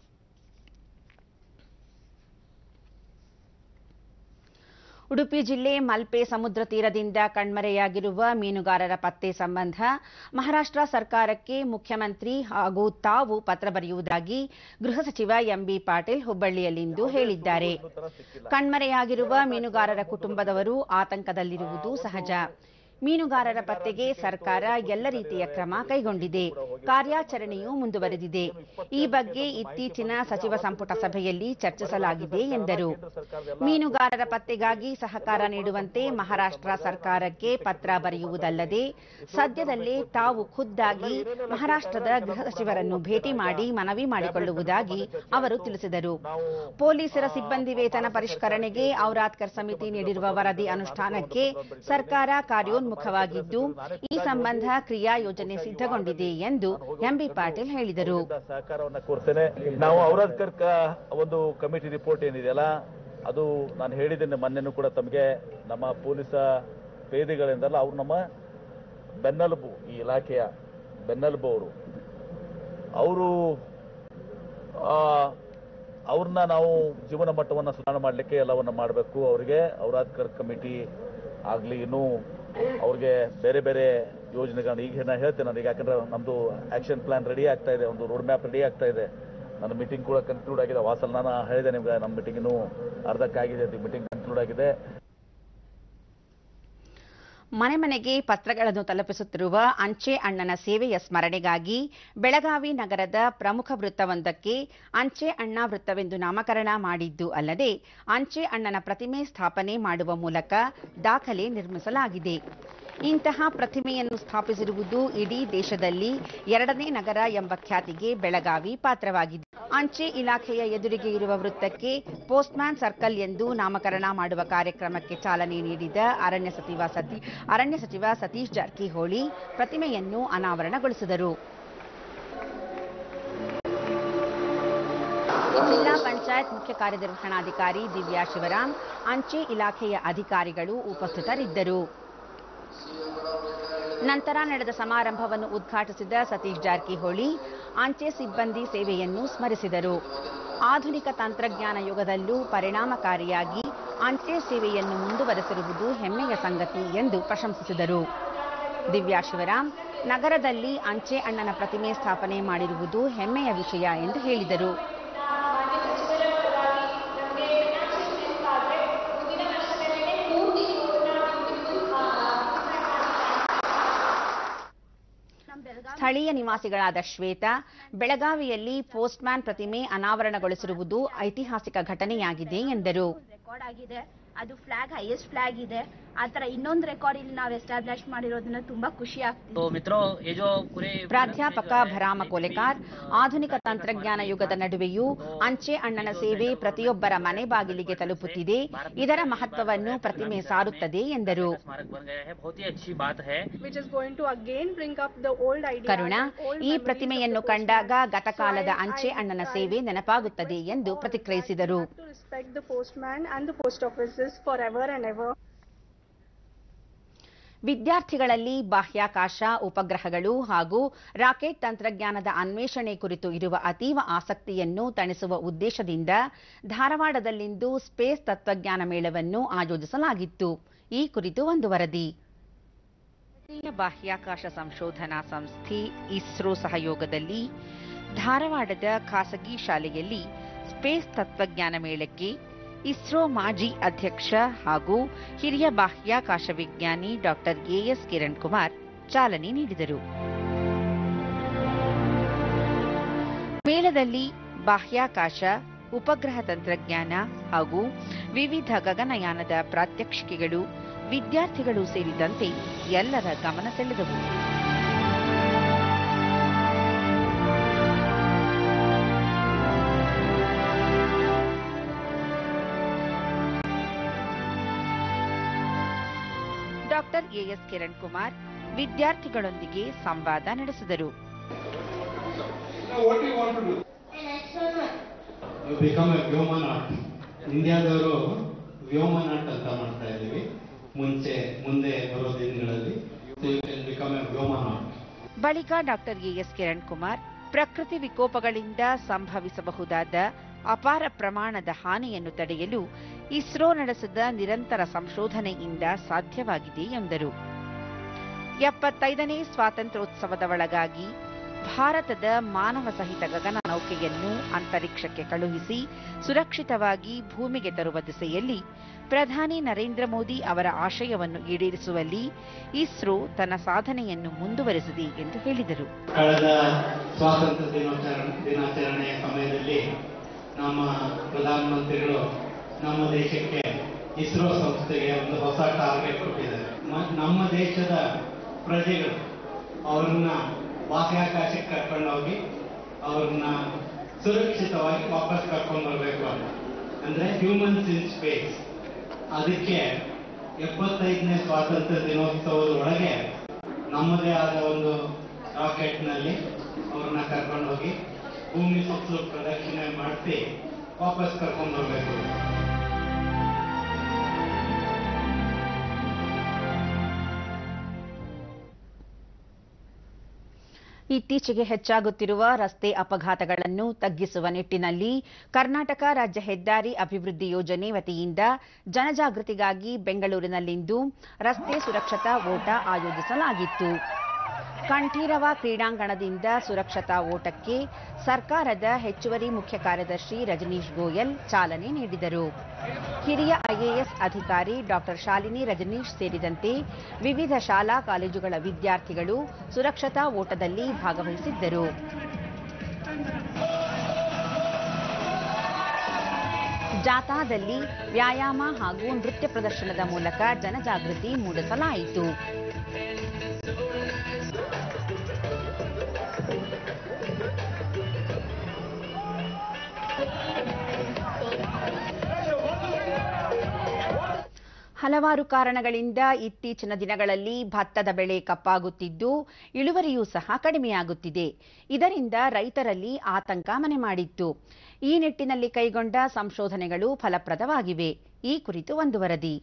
ಉಡುಪಿ ಜಿಲ್ಲೆ ಮಲ್ಪೆ ಸಮುದ್ರ ತೀರದಿಂದ ಕಣ್ಮರೆಯಾಗಿರುವ ಮೀನುಗಾರರ ಪತ್ತೆ ಸಂಬಂಧ ಮಹಾರಾಷ್ಟ್ರ ಸರ್ಕಾರಕ್ಕೆ ಮುಖ್ಯಮಂತ್ರಿ ಹಾಗೂ ತಾವು ಪತ್ರ ಬರೆಯುವುದಾಗಿ ಗೃಹ ಸಚಿವ ಎಂಬಿ ಪಾಟೀಲ್ ಹುಬ್ಬಳ್ಳಿಯಲ್ಲಿಂದು ಹೇಳಿದ್ದಾರೆ ಕಣ್ಮರೆಯಾಗಿರುವ ಮೀನುಗಾರರ ಕುಟುಂಬದವರು ಆತಂಕದಲ್ಲಿರುವುದು ಸಹಜ ಮೀನುಗಾರರ ಪತ್ತೆಗೆ ಸರ್ಕಾರ ಎಲ್ಲ ರೀತಿಯ ಕ್ರಮ ಕೈಗೊಂಡಿದೆ ಕಾರ್ಯಾಚರಣೆಯೂ ಮುಂದುವರೆದಿದೆ ಈ ಬಗ್ಗೆ ಇತ್ತೀಚಿನ ಸಚಿವ ಸಂಪುಟ ಸಭೆಯಲ್ಲಿ ಚರ್ಚಿಸಲಾಗಿದೆ ಎಂದರು ಮೀನುಗಾರರ ಪತ್ತೆಗಾಗಿ ಸಹಕಾರ ನೀಡುವಂತೆ ಮಹಾರಾಷ್ಟ್ರ ಸರ್ಕಾರಕ್ಕೆ ಪತ್ರ ಬರೆಯುವುದಲ್ಲದೆ ಸದ್ಯದಲ್ಲೇ ತಾವು ಖುದ್ದಾಗಿ ಮಹಾರಾಷ್ಟ್ರದ ಗೃಹ ಸಚಿವರನ್ನು ಭೇಟಿ ಮಾಡಿ ಮನವಿ ಮಾಡಿಕೊಳ್ಳುವುದಾಗಿ ಅವರು ತಿಳಿಸಿದರು ಪೊಲೀಸರ ಸಿಬ್ಬಂದಿ ವೇತನ ಪರಿಷ್ಕರಣೆಗೆ ಔರಾದ್ಕರ್ ಸಮಿತಿ ನೀಡಿರುವ ವರದಿ ಅನುಷ್ಠಾನಕ್ಕೆ ಸರ್ಕಾರ ಕಾರ್ಯೋನ್ಮುಖವಾಗಿದ್ದು ಈ ಸಂಬಂಧ ಕ್ರಿಯಾ ಯೋಜನೆ ಸಿದ್ಧಗೊಂಡಿದೆ ಎಂದು ಎಂಬಿ ಪಾಟೀಲ್ ಹೇಳಿದರು ಸಹಕಾರವನ್ನ ಕೋರ್ತೇನೆ ನಾವು ಔರಾದ್ಕರ್ ಒಂದು ಕಮಿಟಿ ರಿಪೋರ್ಟ್ ಏನಿದೆಯಲ್ಲ ಅದು ನಾನು ಹೇಳಿದ್ದೇನೆ ಮೊನ್ನೆನೂ ಕೂಡ ತಮಗೆ ನಮ್ಮ ಪೊಲೀಸ ಪೇದೆಗಳಿಂದಲ್ಲ ಅವ್ರು ನಮ್ಮ ಬೆನ್ನೆಲುಬು ಈ ಇಲಾಖೆಯ ಬೆನ್ನೆಲುಬು ಅವರು ಅವರು ಅವ್ರನ್ನ ನಾವು ಜೀವನ ಮಟ್ಟವನ್ನು ಸುಧಾರಣೆ ಮಾಡಲಿಕ್ಕೆ ಎಲ್ಲವನ್ನ ಮಾಡಬೇಕು ಅವರಿಗೆ ಔರಾದ್ಕರ್ ಕಮಿಟಿ ಆಗಲಿ ಇನ್ನೂ ಅವ್ರಿಗೆ ಬೇರೆ ಬೇರೆ ಯೋಜನೆಗಳನ್ನ ಈಗ ನಾನು ಹೇಳ್ತೇನೆ ನನಗೆ ಯಾಕಂದ್ರೆ ನಮ್ಮದು ಆಕ್ಷನ್ ಪ್ಲಾನ್ ರೆಡಿ ಆಗ್ತಾ ಇದೆ ಒಂದು ರೋಡ್ ಮ್ಯಾಪ್ ರೆಡಿ ಆಗ್ತಾ ಇದೆ ನನ್ನ ಮೀಟಿಂಗ್ ಕೂಡ ಕನ್ಕ್ಲೂಡ್ ಆಗಿದೆ ವಾಸಲ್ ನಾನು ಹೇಳಿದೆ ನಿಮ್ಗೆ ನಮ್ಮ ಮೀಟಿಂಗ್ ಇನ್ನೂ ಅರ್ಧಕ್ಕಾಗಿದೆ ಮೀಟಿಂಗ್ ಕನ್ಕ್ಲೂಡ್ ಆಗಿದೆ ಮನೆ ಮನೆಗೆ ಪತ್ರಗಳನ್ನು ತಲುಪಿಸುತ್ತಿರುವ ಅಂಚೆ ಅಣ್ಣನ ಸೇವೆಯ ಸ್ಮರಣೆಗಾಗಿ ಬೆಳಗಾವಿ ನಗರದ ಪ್ರಮುಖ ವೃತ್ತವೊಂದಕ್ಕೆ ಅಂಚೆ ಅಣ್ಣ ವೃತ್ತವೆಂದು ನಾಮಕರಣ ಮಾಡಿದ್ದು ಅಲ್ಲದೆ ಅಂಚೆ ಅಣ್ಣನ ಪ್ರತಿಮೆ ಸ್ಥಾಪನೆ ಮಾಡುವ ಮೂಲಕ ದಾಖಲೆ ನಿರ್ಮಿಸಲಾಗಿದೆ ಇಂತಹ ಪ್ರತಿಮೆಯನ್ನು ಸ್ಥಾಪಿಸಿರುವುದು ಇಡೀ ದೇಶದಲ್ಲಿ ಎರಡನೇ ನಗರ ಎಂಬ ಖ್ಯಾತಿಗೆ ಬೆಳಗಾವಿ ಪಾತ್ರವಾಗಿದೆ ಅಂಚೆ ಇಲಾಖೆಯ ಎದುರಿಗೆ ಇರುವ ವೃತ್ತಕ್ಕೆ ಪೋಸ್ಟ್ಮ್ಯಾನ್ ಸರ್ಕಲ್ ಎಂದು ನಾಮಕರಣ ಮಾಡುವ ಕಾರ್ಯಕ್ರಮಕ್ಕೆ ಚಾಲನೆ ನೀಡಿದ ಅರಣ್ಯ ಸಚಿವ ಸತಿ ಅರಣ್ಯ ಸಚಿವ ಸತೀಶ್ ಜಾರಕಿಹೊಳಿ ಪ್ರತಿಮೆಯನ್ನು ಅನಾವರಣಗೊಳಿಸಿದರು ಜಿಲ್ಲಾ ಪಂಚಾಯತ್ ಮುಖ್ಯ ಕಾರ್ಯನಿರ್ವಹಣಾಧಿಕಾರಿ ದಿವ್ಯಾ ಶಿವರಾಮ್ ಅಂಚೆ ಇಲಾಖೆಯ ಅಧಿಕಾರಿಗಳು ಉಪಸ್ಥಿತರಿದ್ದರು ನಂತರ ನಡೆದ ಸಮಾರಂಭವನ್ನು ಉದ್ಘಾಟಿಸಿದ ಸತೀಶ್ ಜಾರಕಿಹೊಳಿ ಅಂಚೆ ಸಿಬ್ಬಂದಿ ಸೇವೆಯನ್ನು ಸ್ಮರಿಸಿದರು ಆಧುನಿಕ ತಂತ್ರಜ್ಞಾನ ಯುಗದಲ್ಲೂ ಪರಿಣಾಮಕಾರಿಯಾಗಿ ಅಂಚೆ ಸೇವೆಯನ್ನು ಮುಂದುವರೆಸಿರುವುದು ಹೆಮ್ಮೆಯ ಸಂಗತಿ ಎಂದು ಪ್ರಶಂಸಿಸಿದರು ದಿವ್ಯಾ ಶಿವರಾಮ್ ನಗರದಲ್ಲಿ ಅಂಚೆ ಅಣ್ಣನ ಪ್ರತಿಮೆ ಸ್ಥಾಪನೆ ಮಾಡಿರುವುದು ಹೆಮ್ಮೆಯ ವಿಷಯ ಎಂದು ಹೇಳಿದರು ಸ್ಥಳೀಯ ನಿವಾಸಿಗಳಾದ ಶ್ವೇತಾ ಬೆಳಗಾವಿಯಲ್ಲಿ ಪೋಸ್ಟ್ಮ್ಯಾನ್ ಪ್ರತಿಮೆ ಅನಾವರಣಗೊಳಿಸಿರುವುದು ಐತಿಹಾಸಿಕ ಘಟನೆಯಾಗಿದೆ ಎಂದರು ರೆಕಾರ್ಡ್ ಆಗಿದೆ ಅದು ಫ್ಲಾಗ್ ಹೈಯೆಸ್ಟ್ ಫ್ಲಾಗ್ ಇದೆ ಆ ತರ ಇನ್ನೊಂದು ರೆಕಾರ್ಡ್ ಇಲ್ಲಿ ನಾವು ಎಸ್ಟಾಬ್ಲಿಷ್ ಮಾಡಿರೋದನ್ನ ತುಂಬಾ ಖುಷಿ ಆಗ್ತಿದೆ तो मित्रों ये जो पूरे ಪ್ರಾಧ್ಯಾಪಕ ಭರಾಮ ಕೋಲೆಕಾರ್ ಆಧುನಿಕ ತಂತ್ರಜ್ಞಾನ ಯುಗದ ನಡುವೆಯೂ ಅಂಚೆ ಅಣ್ಣನ ಸೇವೆ ಪ್ರತಿಯೊಬ್ಬರ ಮನೆ ಬಾಗಿಲಿಗೆ ತಲುಪುತ್ತಿದೆ ಇದರ ಮಹತ್ವವನ್ನು ಪ್ರತಿಮೆ ಸಾರುತ್ತದೆ ಎಂದರು स्मारक बन गया है बहुत ही अच्छी बात है which is going to again bring up the old ideas Karuna and old ಈ memories ಪ್ರತಿಮೆಯನ್ನು of the ಕಂಡಾಗ postman. ಗತಕಾಲದ So I- ಅಂಚೆ I- ಅಣ್ಣನ I ಸೇವೆ ನೆನಪಾಗುತ್ತದೆ request ಎಂದು all ಪ್ರತಿಕ್ರಿಯಿಸಿದರು that we have to respect the postman and the post offices forever and ever. ವಿದ್ಯಾರ್ಥಿಗಳಲ್ಲಿ ಬಾಹ್ಯಾಕಾಶ ಉಪಗ್ರಹಗಳು ಹಾಗೂ ರಾಕೆಟ್ ತಂತ್ರಜ್ಞಾನದ ಅನ್ವೇಷಣೆ ಕುರಿತು ಇರುವ ಅತೀವ ಆಸಕ್ತಿಯನ್ನು ತಣಿಸುವ ಉದ್ದೇಶದಿಂದ ಧಾರವಾಡದಲ್ಲಿಂದು ಸ್ಪೇಸ್ ತತ್ವಜ್ಞಾನ ಮೇಳವನ್ನು ಆಯೋಜಿಸಲಾಗಿತ್ತು ಈ ಕುರಿತು ಒಂದು ವರದಿ ಭಾರತೀಯ ಬಾಹ್ಯಾಕಾಶ ಸಂಶೋಧನಾ ಸಂಸ್ಥೆ ಇಸ್ರೋ ಸಹಯೋಗದಲ್ಲಿ ಧಾರವಾಡದ ಖಾಸಗಿ ಶಾಲೆಯಲ್ಲಿ ಸ್ಪೇಸ್ ತತ್ವಜ್ಞಾನ ಮೇಳಕ್ಕೆ ಇಸ್ರೋ ಮಾಜಿ ಅಧ್ಯಕ್ಷ ಹಾಗೂ ಹಿರಿಯ ಬಾಹ್ಯಾಕಾಶ ವಿಜ್ಞಾನಿ ಡಾಕ್ಟರ್ ಎಎಸ್ ಕಿರಣ್ ಕುಮಾರ್ ಚಾಲನೆ ನೀಡಿದರು ಮೇಳದಲ್ಲಿ ಬಾಹ್ಯಾಕಾಶ ಉಪಗ್ರಹ ತಂತ್ರಜ್ಞಾನ ಹಾಗೂ ವಿವಿಧ ಗಗನಯಾನದ ಪ್ರಾತ್ಯಕ್ಷಿಕೆಗಳು ವಿದ್ಯಾರ್ಥಿಗಳು ಸೇರಿದಂತೆ ಎಲ್ಲರ ಗಮನ ಸೆಳೆದವು ಡಾಕ್ಟರ್ ಎಎಸ್ ಕಿರಣ್ ಕುಮಾರ್ ವಿದ್ಯಾರ್ಥಿಗಳೊಂದಿಗೆ ಸಂವಾದ ನಡೆಸಿದರು ಬಿಕಮ್ ಎ ವ್ಯೋಮನಾಟ್ ಇಂಡಿಯಾದವರು ವ್ಯೋಮನಾಟ್ ಅಂತ ಮಾಡ್ತಾ ಇದ್ದೀವಿ ಮುಂಚೆ ಮುಂದೆ ಬರೋ ದಿನಗಳಲ್ಲಿ ಬಿಕಮ್ ಎ ವ್ಯೋಮನಾಟ್ ಬಳಿಕ ಡಾಕ್ಟರ್ ಎಎಸ್ ಕಿರಣ್ ಕುಮಾರ್ ಪ್ರಕೃತಿ ವಿಕೋಪಗಳಿಂದ ಸಂಭವಿಸಬಹುದಾದ ಅಪಾರ ಪ್ರಮಾಣದ ಹಾನಿಯನ್ನು ತಡೆಯಲು ಇಸ್ರೋ ನಡೆಸಿದ ನಿರಂತರ ಸಂಶೋಧನೆಯಿಂದ ಸಾಧ್ಯವಾಗಿದೆ ಎಂದರು ಎಪ್ಪತ್ತೈದನೇ ಸ್ವಾತಂತ್ರ್ಯೋತ್ಸವದ ಒಳಗಾಗಿ ಭಾರತದ ಮಾನವ ಸಹಿತ ಗಗನ ನೌಕೆಯನ್ನು ಅಂತರಿಕ್ಷಕ್ಕೆ ಕಳುಹಿಸಿ ಸುರಕ್ಷಿತವಾಗಿ ಭೂಮಿಗೆ ತರುವ ದಿಸೆಯಲ್ಲಿ ಪ್ರಧಾನಿ ನರೇಂದ್ರ ಮೋದಿ ಅವರ ಆಶಯವನ್ನು ಈಡೇರಿಸುವಲ್ಲಿ ಇಸ್ರೋ ತನ್ನ ಸಾಧನೆಯನ್ನು ಮುಂದುವರೆಸಿದೆ ಎಂದು ಹೇಳಿದರು ಕಳೆದ ಸ್ವಾತಂತ್ರ್ಯ ದಿನಾಚರಣೆ ದಿನಾಚರಣೆಯ ಸಮಯದಲ್ಲಿ ನಮ್ಮ ಪ್ರಧಾನಮಂತ್ರಿಗಳು ನಮ್ಮ ದೇಶಕ್ಕೆ ಇಸ್ರೋ ಸಂಸ್ಥೆಗೆ ಒಂದು ಹೊಸ ಟಾರ್ಗೆಟ್ ಕೊಟ್ಟಿದ್ದಾರೆ ಮ- ನಮ್ಮ ದೇಶದ ಪ್ರಜೆಗಳು ಅವ್ರನ್ನ ಬಾಹ್ಯಾಕಾಶಕ್ಕೆ ಕರ್ಕೊಂಡೋಗಿ ಅವ್ರನ್ನ ಸುರಕ್ಷಿತವಾಗಿ ವಾಪಸ್ ಕರ್ಕೊಂಡು ಬರಬೇಕು ಅಂತ ಅಂದ್ರೆ ಹ್ಯೂಮನ್ಸ್ ಇನ್ ಸ್ಪೇಸ್ ಅದಕ್ಕೆ ಎಪ್ಪತ್ತೈದನೇ ಸ್ವಾತಂತ್ರ್ಯ ದಿನೋತ್ಸವದ ಒಳಗೆ ನಮ್ಮದೇ ಆದ ಒಂದು ರಾಕೆಟ್ನಲ್ಲಿ ಅವ್ರನ್ನ ಕರ್ಕೊಂಡು ಹೋಗಿ ಭೂಮಿ ಸುತ್ತಲೂ ಪ್ರದಕ್ಷಿಣೆ ಮಾಡಿಸಿ ವಾಪಸ್ ಕರ್ಕೊಂಡು ಬರಬೇಕು ಇತ್ತೀಚೆಗೆ ಹೆಚ್ಚಾಗುತ್ತಿರುವ ರಸ್ತೆ ಅಪಘಾತಗಳನ್ನು ತಗ್ಗಿಸುವ ನಿಟ್ಟಿನಲ್ಲಿ ಕರ್ನಾಟಕ ರಾಜ್ಯ ಹೆದ್ದಾರಿ ಅಭಿವೃದ್ಧಿ ಯೋಜನೆ ವತಿಯಿಂದ ಜನಜಾಗೃತಿಗಾಗಿ ಬೆಂಗಳೂರಿನಲ್ಲಿಂದು ರಸ್ತೆ ಸುರಕ್ಷತಾ ಓಟ ಆಯೋಜಿಸಲಾಗಿತ್ತು ಕಂಠೀರವ ಕ್ರೀಡಾಂಗಣದಿಂದ ಸುರಕ್ಷತಾ ಓಟಕ್ಕೆ ಸರ್ಕಾರದ ಹೆಚ್ಚುವರಿ ಮುಖ್ಯ ಕಾರ್ಯದರ್ಶಿ ರಜನೀಶ್ ಗೋಯಲ್ ಚಾಲನೆ ನೀಡಿದರು ಹಿರಿಯ ಐಎಎಸ್ ಅಧಿಕಾರಿ ಡಾಕ್ಟರ್ ಶಾಲಿನಿ ರಜನೀಶ್ ಸೇರಿದಂತೆ ವಿವಿಧ ಶಾಲಾ ಕಾಲೇಜುಗಳ ವಿದ್ಯಾರ್ಥಿಗಳು ಸುರಕ್ಷತಾ ಓಟದಲ್ಲಿ ಭಾಗವಹಿಸಿದ್ದರು ಜಾಥಾದಲ್ಲಿ ವ್ಯಾಯಾಮ ಹಾಗೂ ನೃತ್ಯ ಪ್ರದರ್ಶನದ ಮೂಲಕ ಜನಜಾಗೃತಿ ಮೂಡಿಸಲಾಯಿತು ಹಲವಾರು ಕಾರಣಗಳಿಂದ ಇತ್ತೀಚಿನ ದಿನಗಳಲ್ಲಿ ಭತ್ತದ ಬೆಳೆ ಕಪ್ಪಾಗುತ್ತಿದ್ದು ಇಳುವರಿಯೂ ಸಹ ಕಡಿಮೆಯಾಗುತ್ತಿದೆ ಇದರಿಂದ ರೈತರಲ್ಲಿ ಆತಂಕ ಮನೆ ಮಾಡಿತ್ತು ಈ ನಿಟ್ಟಿನಲ್ಲಿ ಕೈಗೊಂಡ ಸಂಶೋಧನೆಗಳು ಫಲಪ್ರದವಾಗಿವೆ ಈ ಕುರಿತು ಒಂದು ವರದಿ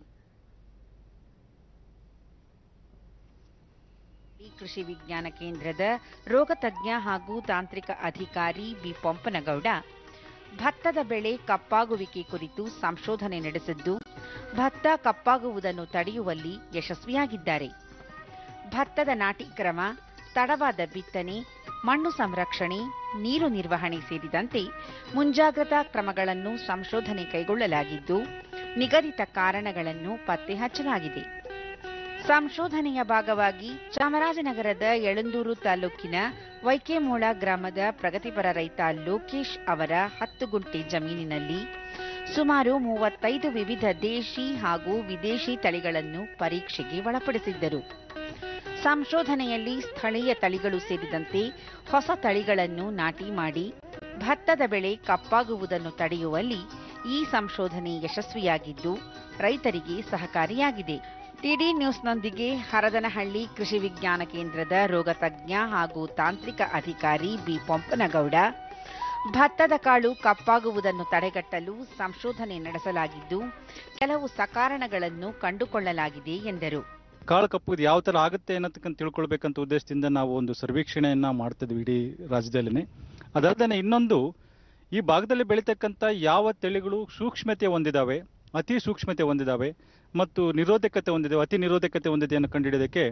ಈ ಕೃಷಿ ವಿಜ್ಞಾನ ಕೇಂದ್ರದ ರೋಗತಜ್ಞ ಹಾಗೂ ತಾಂತ್ರಿಕ ಅಧಿಕಾರಿ ಬಿ ಪೊಂಪನಗೌಡ ಭತ್ತದ ಬೆಳೆ ಕಪ್ಪಾಗುವಿಕೆ ಕುರಿತು ಸಂಶೋಧನೆ ನಡೆಸಿದ್ದು ಭತ್ತ ಕಪ್ಪಾಗುವುದನ್ನು ತಡೆಯುವಲ್ಲಿ ಯಶಸ್ವಿಯಾಗಿದ್ದಾರೆ ಭತ್ತದ ನಾಟಿ ಕ್ರಮ ತಡವಾದ ಬಿತ್ತನೆ ಮಣ್ಣು ಸಂರಕ್ಷಣೆ ನೀರು ನಿರ್ವಹಣೆ ಸೇರಿದಂತೆ ಮುಂಜಾಗ್ರತಾ ಕ್ರಮಗಳನ್ನು ಸಂಶೋಧನೆ ಕೈಗೊಳ್ಳಲಾಗಿದ್ದು ನಿಗದಿತ ಕಾರಣಗಳನ್ನು ಪತ್ತೆ ಹಚ್ಚಲಾಗಿದೆ ಸಂಶೋಧನೆಯ ಭಾಗವಾಗಿ ಚಾಮರಾಜನಗರದ ಯಳಂದೂರು ತಾಲೂಕಿನ ವೈಕೆಮೂಳ ಗ್ರಾಮದ ಪ್ರಗತಿಪರ ರೈತ ಲೋಕೇಶ್ ಅವರ ಹತ್ತು ಗುಂಟೆ ಜಮೀನಿನಲ್ಲಿ ಸುಮಾರು ಮೂವತ್ತೈದು ವಿವಿಧ ದೇಶಿ ಹಾಗೂ ವಿದೇಶಿ ತಳಿಗಳನ್ನು ಪರೀಕ್ಷೆಗೆ ಒಳಪಡಿಸಿದ್ದರು ಸಂಶೋಧನೆಯಲ್ಲಿ ಸ್ಥಳೀಯ ತಳಿಗಳು ಸೇರಿದಂತೆ ಹೊಸ ತಳಿಗಳನ್ನು ನಾಟಿ ಮಾಡಿ ಭತ್ತದ ಬೆಳೆ ಕಪ್ಪಾಗುವುದನ್ನು ತಡೆಯುವಲ್ಲಿ ಈ ಸಂಶೋಧನೆ ಯಶಸ್ವಿಯಾಗಿದ್ದು ರೈತರಿಗೆ ಸಹಕಾರಿಯಾಗಿದೆ ಟಿಡಿ ನ್ಯೂಸ್ನೊಂದಿಗೆ ಹರದನಹಳ್ಳಿ ಕೃಷಿ ವಿಜ್ಞಾನ ಕೇಂದ್ರದ ರೋಗತಜ್ಞ ಹಾಗೂ ತಾಂತ್ರಿಕ ಅಧಿಕಾರಿ ಬಿ ಪೊಂಪನಗೌಡ ಭತ್ತದ ಕಾಳು ಕಪ್ಪಾಗುವುದನ್ನು ತಡೆಗಟ್ಟಲು ಸಂಶೋಧನೆ ನಡೆಸಲಾಗಿದ್ದು ಕೆಲವು ಸಕಾರಣಗಳನ್ನು ಕಂಡುಕೊಳ್ಳಲಾಗಿದೆ ಎಂದರು ಕಾಳು ಕಪ್ಪುದು ಯಾವ ಥರ ಆಗುತ್ತೆ ಅನ್ನೋದಕ್ಕಂತ ತಿಳ್ಕೊಳ್ಬೇಕಂತ ಉದ್ದೇಶದಿಂದ ನಾವು ಒಂದು ಸರ್ವೇಕ್ಷಣೆಯನ್ನು ಮಾಡ್ತಿದ್ವಿ ಇಡೀ ರಾಜ್ಯದಲ್ಲೇ ಅದಲ್ಲದೆ ಇನ್ನೊಂದು ಈ ಭಾಗದಲ್ಲಿ ಬೆಳೀತಕ್ಕಂಥ ಯಾವ ತಳಿಗಳು ಸೂಕ್ಷ್ಮತೆ ಹೊಂದಿದಾವೆ ಅತಿ ಸೂಕ್ಷ್ಮತೆ ಹೊಂದಿದಾವೆ ಮತ್ತು ನಿರೋಧಕತೆ ಹೊಂದಿದೆ ಅತಿ ನಿರೋಧಕತೆ ಹೊಂದಿದೆ ಅನ್ನೋ ಕಂಡುಹಿಡಿಯೋದಕ್ಕೆ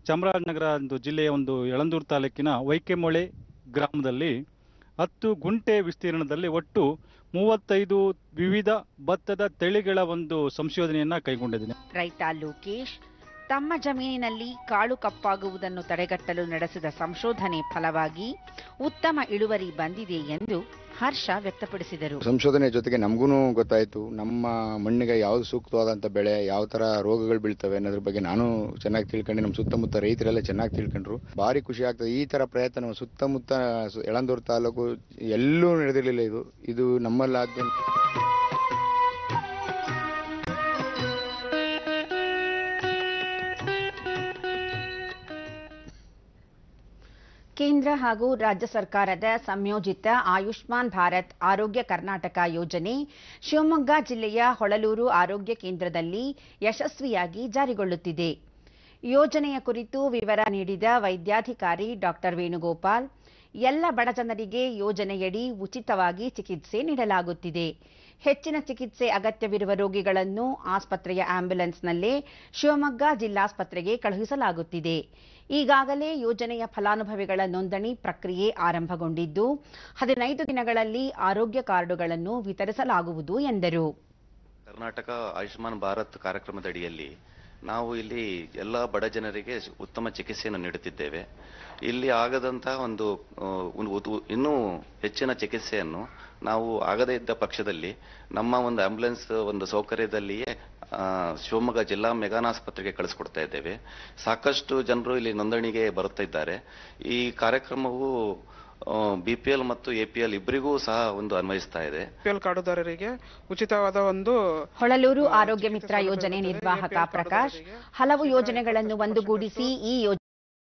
ಚಾಮರಾಜನಗರ ಒಂದು ಜಿಲ್ಲೆಯ ಒಂದು ಯಳಂದೂರು ತಾಲೂಕಿನ ವೈಕೆಮೊಳೆ ಗ್ರಾಮದಲ್ಲಿ ಹತ್ತು ಗುಂಟೆ ವಿಸ್ತೀರ್ಣದಲ್ಲಿ ಒಟ್ಟು ಮೂವತ್ತೈದು ವಿವಿಧ ಭತ್ತದ ತಳಿಗಳ ಒಂದು ಸಂಶೋಧನೆಯನ್ನ ಕೈಗೊಂಡಿದ್ದೀನಿ ರೈತ ಲೋಕೇಶ್ ತಮ್ಮ ಜಮೀನಿನಲ್ಲಿ ಕಾಳು ಕಪ್ಪಾಗುವುದನ್ನು ತಡೆಗಟ್ಟಲು ನಡೆಸಿದ ಸಂಶೋಧನೆ ಫಲವಾಗಿ ಉತ್ತಮ ಇಳುವರಿ ಬಂದಿದೆ ಎಂದು ಹರ್ಷ ವ್ಯಕ್ತಪಡಿಸಿದರು ಸಂಶೋಧನೆ ಜೊತೆಗೆ ನಮಗೂ ಗೊತ್ತಾಯಿತು ನಮ್ಮ ಮಣ್ಣಿಗೆ ಯಾವ್ದು ಸೂಕ್ತವಾದಂಥ ಬೆಳೆ ಯಾವ ಥರ ರೋಗಗಳು ಬೀಳ್ತವೆ ಅನ್ನೋದ್ರ ಬಗ್ಗೆ ನಾನು ಚೆನ್ನಾಗಿ ತಿಳ್ಕೊಂಡು ನಮ್ಮ ಸುತ್ತಮುತ್ತ ರೈತರೆಲ್ಲ ಚೆನ್ನಾಗಿ ತಿಳ್ಕೊಂಡ್ರು ಭಾರಿ ಖುಷಿ ಆಗ್ತದೆ ಈ ಥರ ಪ್ರಯತ್ನ ನಮ್ಮ ಸುತ್ತಮುತ್ತ ಸು- ಯಳಂದೂರು ತಾಲೂಕು ಎಲ್ಲೂ ನಡೆದಿರಲಿಲ್ಲ ಇದು ಇದು ನಮ್ಮಲ್ಲಾದ ಕೇಂದ್ರ ಹಾಗೂ ರಾಜ್ಯ ಸರ್ಕಾರದ ಸಂಯೋಜಿತ ಆಯುಷ್ಮಾನ್ ಭಾರತ್ ಆರೋಗ್ಯ ಕರ್ನಾಟಕ ಯೋಜನೆ ಶಿವಮೊಗ್ಗ ಜಿಲ್ಲೆಯ ಹೊಳಲೂರು ಆರೋಗ್ಯ ಕೇಂದ್ರದಲ್ಲಿ ಯಶಸ್ವಿಯಾಗಿ ಜಾರಿಗೊಳ್ಳುತ್ತಿದೆ ಯೋಜನೆಯ ಕುರಿತು ವಿವರ ನೀಡಿದ ವೈದ್ಯಾಧಿಕಾರಿ ಡಾಕ್ಟರ್ ವೇಣುಗೋಪಾಲ್ ಎಲ್ಲ ಬಡಜನರಿಗೆ ಯೋಜನೆಯಡಿ ಉಚಿತವಾಗಿ ಚಿಕಿತ್ಸೆ ನೀಡಲಾಗುತ್ತಿದೆ ಹೆಚ್ಚಿನ ಚಿಕಿತ್ಸೆ ಅಗತ್ಯವಿರುವ ರೋಗಿಗಳನ್ನು ಆಸ್ಪತ್ರೆಯ ಆಂಬ್ಯುಲೆನ್ಸ್ನಲ್ಲೇ ಶಿವಮೊಗ್ಗ ಜಿಲ್ಲಾಸ್ಪತ್ರೆಗೆ ಕಳುಹಿಸಲಾಗುತ್ತಿದೆ ಈಗಾಗಲೇ ಯೋಜನೆಯ ಫಲಾನುಭವಿಗಳ ನೋಂದಣಿ ಪ್ರಕ್ರಿಯೆ ಆರಂಭಗೊಂಡಿದ್ದು ಹದಿನೈದು ದಿನಗಳಲ್ಲಿ ಆರೋಗ್ಯ ಕಾರ್ಡುಗಳನ್ನು ವಿತರಿಸಲಾಗುವುದು ಎಂದರು ಕರ್ನಾಟಕ ಆಯುಷ್ಮಾನ್ ಭಾರತ್ ಕಾರ್ಯಕ್ರಮದ ಅಡಿಯಲ್ಲಿ ನಾವು ಇಲ್ಲಿ ಎಲ್ಲ ಬಡ ಜನರಿಗೆ ಉತ್ತಮ ಚಿಕಿತ್ಸೆಯನ್ನು ನೀಡುತ್ತಿದ್ದೇವೆ ಇಲ್ಲಿ ಆಗದಂತಹ ಒಂದು ಆ, ಒಂದು ಉತ್- ಇನ್ನೂ ಹೆಚ್ಚಿನ ಚಿಕಿತ್ಸೆಯನ್ನು ನಾವು ಆಗದೇ ಇದ್ದ ಪಕ್ಷದಲ್ಲಿ ನಮ್ಮ ಒಂದು ಆಂಬ್ಯುಲೆನ್ಸ್ ಒಂದು ಸೌಕರ್ಯದಲ್ಲಿಯೇ ಆ, ಶಿವಮೊಗ್ಗ ಜಿಲ್ಲಾ ಮೆಗಾನ್ ಆಸ್ಪತ್ರೆಗೆ ಕಳಿಸ್ಕೊಡ್ತಾ ಇದ್ದೇವೆ ಸಾಕಷ್ಟು ಜನರು ಇಲ್ಲಿ ನೋಂದಣಿಗೆ ಬರುತ್ತಾ ಇದ್ದಾರೆ ಈ ಕಾರ್ಯಕ್ರಮವು ಬಿ ಪಿ ಎಲ್ ಮತ್ತು ಎ ಪಿ ಎಲ್ ಇಬ್ಬರಿಗೂ ಸಹ ಒಂದು ಅನ್ವಯಿಸ್ತಾ ಇದೆ ಎಲ್ ಕಾರ್ಡುದಾರರಿಗೆ ಉಚಿತವಾದ ಒಂದು ಹೊಳಲೂರು ಆರೋಗ್ಯ ಮಿತ್ರ ಯೋಜನೆ ನಿರ್ವಾಹಕ ಪ್ರಕಾಶ್ ಹಲವು ಯೋಜನೆಗಳನ್ನು ಒಂದುಗೂಡಿಸಿ ಈ ಯೋಜನೆ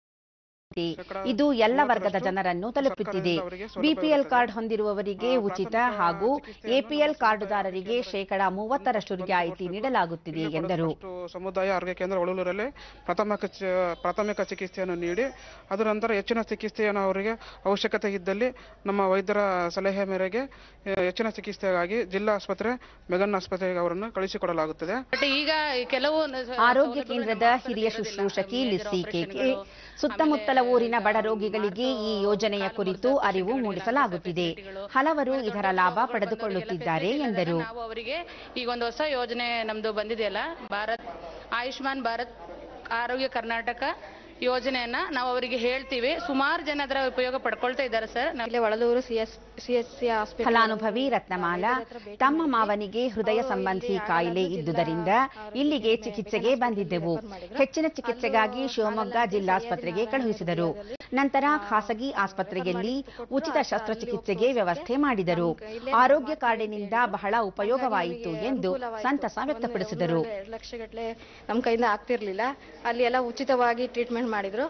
ಇದು ಎಲ್ಲ ವರ್ಗದ ಜನರನ್ನು ತಲುಪುತ್ತಿದೆ ಬಿಪಿಎಲ್ ಕಾರ್ಡ್ ಹೊಂದಿರುವವರಿಗೆ ಉಚಿತ ಹಾಗೂ ಎಪಿಎಲ್ ಕಾರ್ಡುದಾರರಿಗೆ ಶೇಕಡಾ ಮೂವತ್ತರಷ್ಟು ರಿಯಾಯಿತಿ ನೀಡಲಾಗುತ್ತಿದೆ ಎಂದರು ಮತ್ತು ಸಮುದಾಯ ಆರೋಗ್ಯ ಕೇಂದ್ರ ಒಳಲೂರಲ್ಲಿ ಪ್ರಾಥಮಿಕ ಚಿ- ಪ್ರಾಥಮಿಕ ಚಿಕಿತ್ಸೆಯನ್ನು ನೀಡಿ ಅದರ ನಂತರ ಹೆಚ್ಚಿನ ಚಿಕಿತ್ಸೆಯನ್ನು ಅವರಿಗೆ ಅವಶ್ಯಕತೆ ಇದ್ದಲ್ಲಿ ನಮ್ಮ ವೈದ್ಯರ ಸಲಹೆ ಮೇರೆಗೆ ಆ, ಹೆಚ್ಚಿನ ಚಿಕಿತ್ಸೆಗಾಗಿ ಜಿಲ್ಲಾ ಆಸ್ಪತ್ರೆ ಮೆಗನ್ ಆಸ್ಪತ್ರೆಗೆ ಅವರನ್ನು ಕಳಿಸಿಕೊಡಲಾಗುತ್ತದೆ ಬಟ್ ಈಗ ಕೆಲವು ಆರೋಗ್ಯ ಕೇಂದ್ರದ ಹಿರಿಯ ಶುಶ್ರೂಷಕಿ ಲಿಸ್ಸಿ ಕೆಕೆ ಸುತ್ತಮುತ್ತಲ ಊರಿನ ಬಡ ರೋಗಿಗಳಿಗೆ ಈ ಯೋಜನೆಯ ಕುರಿತು ಅರಿವು ಮೂಡಿಸಲಾಗುತ್ತಿದೆ ಹಲವರು ಇದರ ಲಾಭ ಪಡೆದುಕೊಳ್ಳುತ್ತಿದ್ದಾರೆ ಎಂದರು ನಾವು ಅವರಿಗೆ ಈಗ ಒಂದು ಹೊಸ ಯೋಜನೆ ನಮ್ದು ಬಂದಿದೆಯಲ್ಲ ಭಾರತ್ ಆಯುಷ್ಮಾನ್ ಭಾರತ್ ಆರೋಗ್ಯ ಕರ್ನಾಟಕ ಯೋಜನೆಯನ್ನ ನಾವು ಅವರಿಗೆ ಹೇಳ್ತೀವಿ ಸುಮಾರು ಜನ ಅದರ ಉಪಯೋಗ ಪಡ್ಕೊಳ್ತಾ ಇದ್ದಾರೆ ಸರ್ ಇಲ್ಲೇ ಒಳಲೂರು ಸಿಎಸ್ ಸಿಎಸ್ಸಿ ಹಾಸ್ಪಿಟಲ್ ಫಲಾನುಭವಿ ರತ್ನಮಾಲಾ ತಮ್ಮ ಮಾವನಿಗೆ ಹೃದಯ ಸಂಬಂಧಿ ಕಾಯಿಲೆ ಇದ್ದುದರಿಂದ ಇಲ್ಲಿಗೆ ಚಿಕಿತ್ಸೆಗೆ ಬಂದಿದ್ದೆವು ಹೆಚ್ಚಿನ ಚಿಕಿತ್ಸೆಗಾಗಿ ಶಿವಮೊಗ್ಗ ಜಿಲ್ಲಾಸ್ಪತ್ರೆಗೆ ಕಳುಹಿಸಿದರು ನಂತರ ಖಾಸಗಿ ಆಸ್ಪತ್ರೆಯಲ್ಲಿ ಉಚಿತ ಶಸ್ತ್ರಚಿಕಿತ್ಸೆಗೆ ವ್ಯವಸ್ಥೆ ಮಾಡಿದರು ಆರೋಗ್ಯ ಕಾರ್ಡಿನಿಂದ ಬಹಳ ಉಪಯೋಗವಾಯಿತು ಎಂದು ಸಂತಸ ವ್ಯಕ್ತಪಡಿಸಿದರು ಎರಡು ಲಕ್ಷ ಗಟ್ಟಲೆ ನಮ್ಮ ಕೈಯಿಂದ ಆಗ್ತಿರ್ಲಿಲ್ಲ ಅಲ್ಲಿ ಎಲ್ಲ ಉಚಿತವಾಗಿ ಟ್ರೀಟ್ಮೆಂಟ್ ಮಾಡಿದ್ರು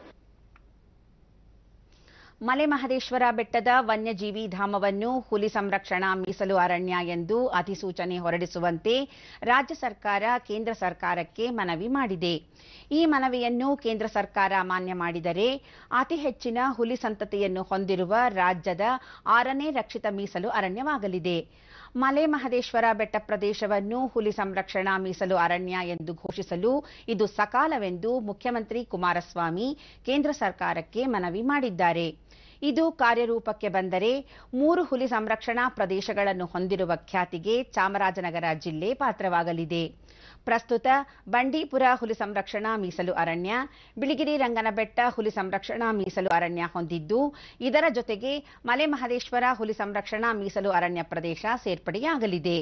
ಮಲೆ ಮಹದೇಶ್ವರ ಬೆಟ್ಟದ ವನ್ಯಜೀವಿ ಧಾಮವನ್ನು ಹುಲಿ ಸಂರಕ್ಷಣಾ ಮೀಸಲು ಅರಣ್ಯ ಎಂದು ಅಧಿಸೂಚನೆ ಹೊರಡಿಸುವಂತೆ ರಾಜ್ಯ ಸರ್ಕಾರ ಕೇಂದ್ರ ಸರ್ಕಾರಕ್ಕೆ ಮನವಿ ಮಾಡಿದೆ ಈ ಮನವಿಯನ್ನು ಕೇಂದ್ರ ಸರ್ಕಾರ ಮಾನ್ಯ ಮಾಡಿದರೆ ಅತಿ ಹೆಚ್ಚಿನ ಹುಲಿ ಸಂತತಿಯನ್ನು ಹೊಂದಿರುವ ರಾಜ್ಯದ ಆರನೇ ರಕ್ಷಿತ ಮೀಸಲು ಅರಣ್ಯವಾಗಲಿದೆ ಮಲೆ ಮಹದೇಶ್ವರ ಬೆಟ್ಟ ಪ್ರದೇಶವನ್ನು ಹುಲಿ ಸಂರಕ್ಷಣಾ ಮೀಸಲು ಅರಣ್ಯ ಎಂದು ಘೋಷಿಸಲು ಇದು ಸಕಾಲವೆಂದು ಮುಖ್ಯಮಂತ್ರಿ ಕುಮಾರಸ್ವಾಮಿ ಕೇಂದ್ರ ಸರ್ಕಾರಕ್ಕೆ ಮನವಿ ಮಾಡಿದ್ದಾರೆ ಇದು ಕಾರ್ಯರೂಪಕ್ಕೆ ಬಂದರೆ ಮೂರು ಹುಲಿ ಸಂರಕ್ಷಣಾ ಪ್ರದೇಶಗಳನ್ನು ಹೊಂದಿರುವ ಖ್ಯಾತಿಗೆ ಚಾಮರಾಜನಗರ ಜಿಲ್ಲೆ ಪಾತ್ರವಾಗಲಿದೆ ಪ್ರಸ್ತುತ ಬಂಡೀಪುರ ಹುಲಿ ಸಂರಕ್ಷಣಾ ಮೀಸಲು ಅರಣ್ಯ ಬಿಳಿಗಿರಿ ರಂಗನಬೆಟ್ಟ ಹುಲಿ ಸಂರಕ್ಷಣಾ ಮೀಸಲು ಅರಣ್ಯ ಹೊಂದಿದ್ದು ಇದರ ಜೊತೆಗೆ ಮಲೆ ಮಹದೇಶ್ವರ ಹುಲಿ ಸಂರಕ್ಷಣಾ ಮೀಸಲು ಅರಣ್ಯ ಪ್ರದೇಶ ಸೇರ್ಪಡೆಯಾಗಲಿದೆ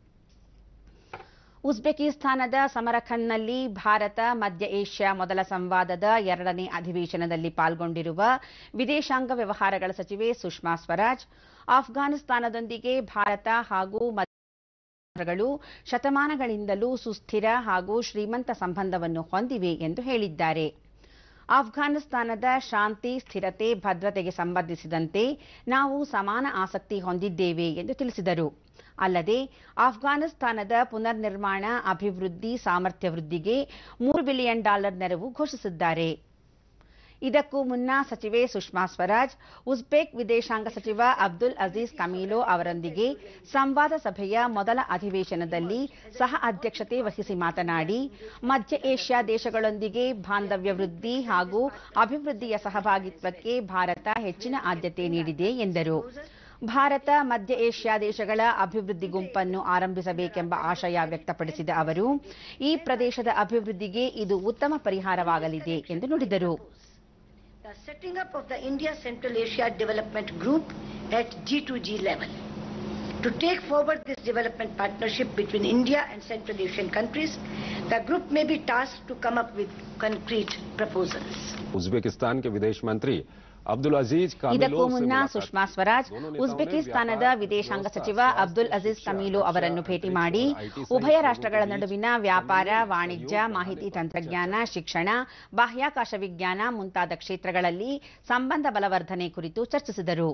ಉಜ್ಬೆಕಿಸ್ತಾನದ ಸಮರಖಂಡ್ನಲ್ಲಿ ಭಾರತ ಮಧ್ಯ ಏಷ್ಯಾ ಮೊದಲ ಸಂವಾದದ ಎರಡನೇ ಅಧಿವೇಶನದಲ್ಲಿ ಪಾಲ್ಗೊಂಡಿರುವ ವಿದೇಶಾಂಗ ವ್ಯವಹಾರಗಳ ಸಚಿವೆ ಸುಷ್ಮಾ ಸ್ವರಾಜ್ ಆಫ್ಘಾನಿಸ್ತಾನದೊಂದಿಗೆ ಭಾರತ ಹಾಗೂ ಮಧ್ಯ ರಾಷ್ಟ್ರಗಳು ಶತಮಾನಗಳಿಂದಲೂ ಸುಸ್ಥಿರ ಹಾಗೂ ಶ್ರೀಮಂತ ಸಂಬಂಧವನ್ನು ಹೊಂದಿವೆ ಎಂದು ಹೇಳಿದ್ದಾರೆ ಆಫ್ಘಾನಿಸ್ತಾನದ ಶಾಂತಿ ಸ್ಥಿರತೆ ಭದ್ರತೆಗೆ ಸಂಬಂಧಿಸಿದಂತೆ ನಾವು ಸಮಾನ ಆಸಕ್ತಿ ಹೊಂದಿದ್ದೇವೆ ಎಂದು ತಿಳಿಸಿದರು ಅಲ್ಲದೆ ಆಫ್ಘಾನಿಸ್ತಾನದ ಪುನರ್ ನಿರ್ಮಾಣ ಅಭಿವೃದ್ಧಿ ಸಾಮರ್ಥ್ಯ ವೃದ್ಧಿಗೆ ಮೂರು ಬಿಲಿಯನ್ ಡಾಲರ್ ನೆರವು ಘೋಷಿಸಿದ್ದಾರೆ ಇದಕ್ಕೂ ಮುನ್ನ ಸಚಿವೆ ಸುಷ್ಮಾ ಸ್ವರಾಜ್ ಉಜ್ಬೇಕ್ ವಿದೇಶಾಂಗ ಸಚಿವ ಅಬ್ದುಲ್ ಅಜೀಜ್ ಕಮೀಲೋ ಅವರೊಂದಿಗೆ ಸಂವಾದ ಸಭೆಯ ಮೊದಲ ಅಧಿವೇಶನದಲ್ಲಿ ಸಹ ಅಧ್ಯಕ್ಷತೆ ವಹಿಸಿ ಮಾತನಾಡಿ ಮಧ್ಯ ಏಷ್ಯಾ ದೇಶಗಳೊಂದಿಗೆ ಬಾಂಧವ್ಯ ವೃದ್ಧಿ ಹಾಗೂ ಅಭಿವೃದ್ಧಿಯ ಸಹಭಾಗಿತ್ವಕ್ಕೆ ಭಾರತ ಹೆಚ್ಚಿನ ಆದ್ಯತೆ ನೀಡಿದೆ ಎಂದರು ಭಾರತ ಮಧ್ಯ ಏಷ್ಯಾ ದೇಶಗಳ ಅಭಿವೃದ್ಧಿ ಗುಂಪನ್ನು ಆರಂಭಿಸಬೇಕೆಂಬ ಆಶಯ ವ್ಯಕ್ತಪಡಿಸಿದ ಅವರು ಈ ಪ್ರದೇಶದ ಅಭಿವೃದ್ಧಿಗೆ ಇದು ಉತ್ತಮ ಪರಿಹಾರವಾಗಲಿದೆ ಎಂದು ನುಡಿದರು The setting up of the India Central Asia Development Group at G2G level. To take forward this development partnership between India and Central Asian countries, the group may be tasked to come up with concrete proposals. Uzbekistan के विदेश मंत्री अब्दुल अजीज ಇದಕ್ಕೂ कामिलोव से ಮುನ್ನ मुलाकात ಸುಷ್ಮಾ ಸ್ವರಾಜ್ ಉಜ್ಬೆಕಿಸ್ತಾನದ ವಿದೇಶಾಂಗ ಸಚಿವ ಅಬ್ದುಲ್ ಅಜೀಜ್ ಕಮೀಲೋ ಅವರನ್ನು ಭೇಟಿ ಮಾಡಿ ಉಭಯ ರಾಷ್ಟ್ರಗಳ ನಡುವಿನ ವ್ಯಾಪಾರ ವಾಣಿಜ್ಯ ಮಾಹಿತಿ ತಂತ್ರಜ್ಞಾನ ಶಿಕ್ಷಣ ಬಾಹ್ಯಾಕಾಶ ವಿಜ್ಞಾನ ಮುಂತಾದ ಕ್ಷೇತ್ರಗಳಲ್ಲಿ ಸಂಬಂಧ ಬಲವರ್ಧನೆ ಕುರಿತು ಚರ್ಚಿಸಿದರು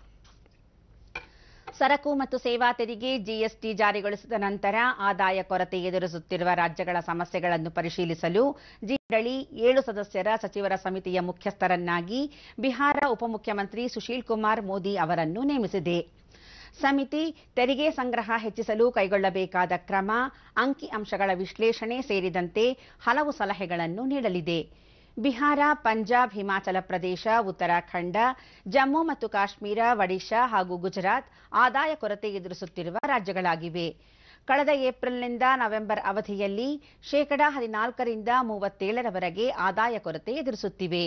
ಸರಕು ಮತ್ತು ಸೇವಾ ತೆರಿಗೆ ಜಿಎಸ್ಟಿ ಜಾರಿಗೊಳಿಸಿದ ನಂತರ ಆದಾಯ ಕೊರತೆ ಎದುರಿಸುತ್ತಿರುವ ರಾಜ್ಯಗಳ ಸಮಸ್ಯೆಗಳನ್ನು ಪರಿಶೀಲಿಸಲು ಜಿಡಳಿ ಏಳು ಸದಸ್ಯರ ಸಚಿವರ ಸಮಿತಿಯ ಮುಖ್ಯಸ್ಥರನ್ನಾಗಿ ಬಿಹಾರ ಉಪಮುಖ್ಯಮಂತ್ರಿ ಸುಶೀಲ್ ಕುಮಾರ್ ಮೋದಿ ಅವರನ್ನು ನೇಮಿಸಿದೆ ಸಮಿತಿ ತೆರಿಗೆ ಸಂಗ್ರಹ ಹೆಚ್ಚಿಸಲು ಕೈಗೊಳ್ಳಬೇಕಾದ ಕ್ರಮ ಅಂಕಿ ಅಂಶಗಳ ವಿಶ್ಲೇಷಣೆ ಸೇರಿದಂತೆ ಹಲವು ಸಲಹೆಗಳನ್ನು ನೀಡಲಿದೆ ಬಿಹಾರ ಪಂಜಾಬ್ ಹಿಮಾಚಲ ಪ್ರದೇಶ ಉತ್ತರಾಖಂಡ ಜಮ್ಮು ಮತ್ತು ಕಾಶ್ಮೀರ ಒಡಿಶಾ ಹಾಗೂ ಗುಜರಾತ್ ಆದಾಯ ಕೊರತೆ ಎದುರಿಸುತ್ತಿರುವ ರಾಜ್ಯಗಳಾಗಿವೆ ಕಳೆದ ಏಪ್ರಿಲ್ನಿಂದ ನವೆಂಬರ್ ಅವಧಿಯಲ್ಲಿ ಶೇಕಡಾ ಹದಿನಾಲ್ಕರಿಂದ ಮೂವತ್ತೇಳರವರೆಗೆ ಆದಾಯ ಕೊರತೆ ಎದುರಿಸುತ್ತಿವೆ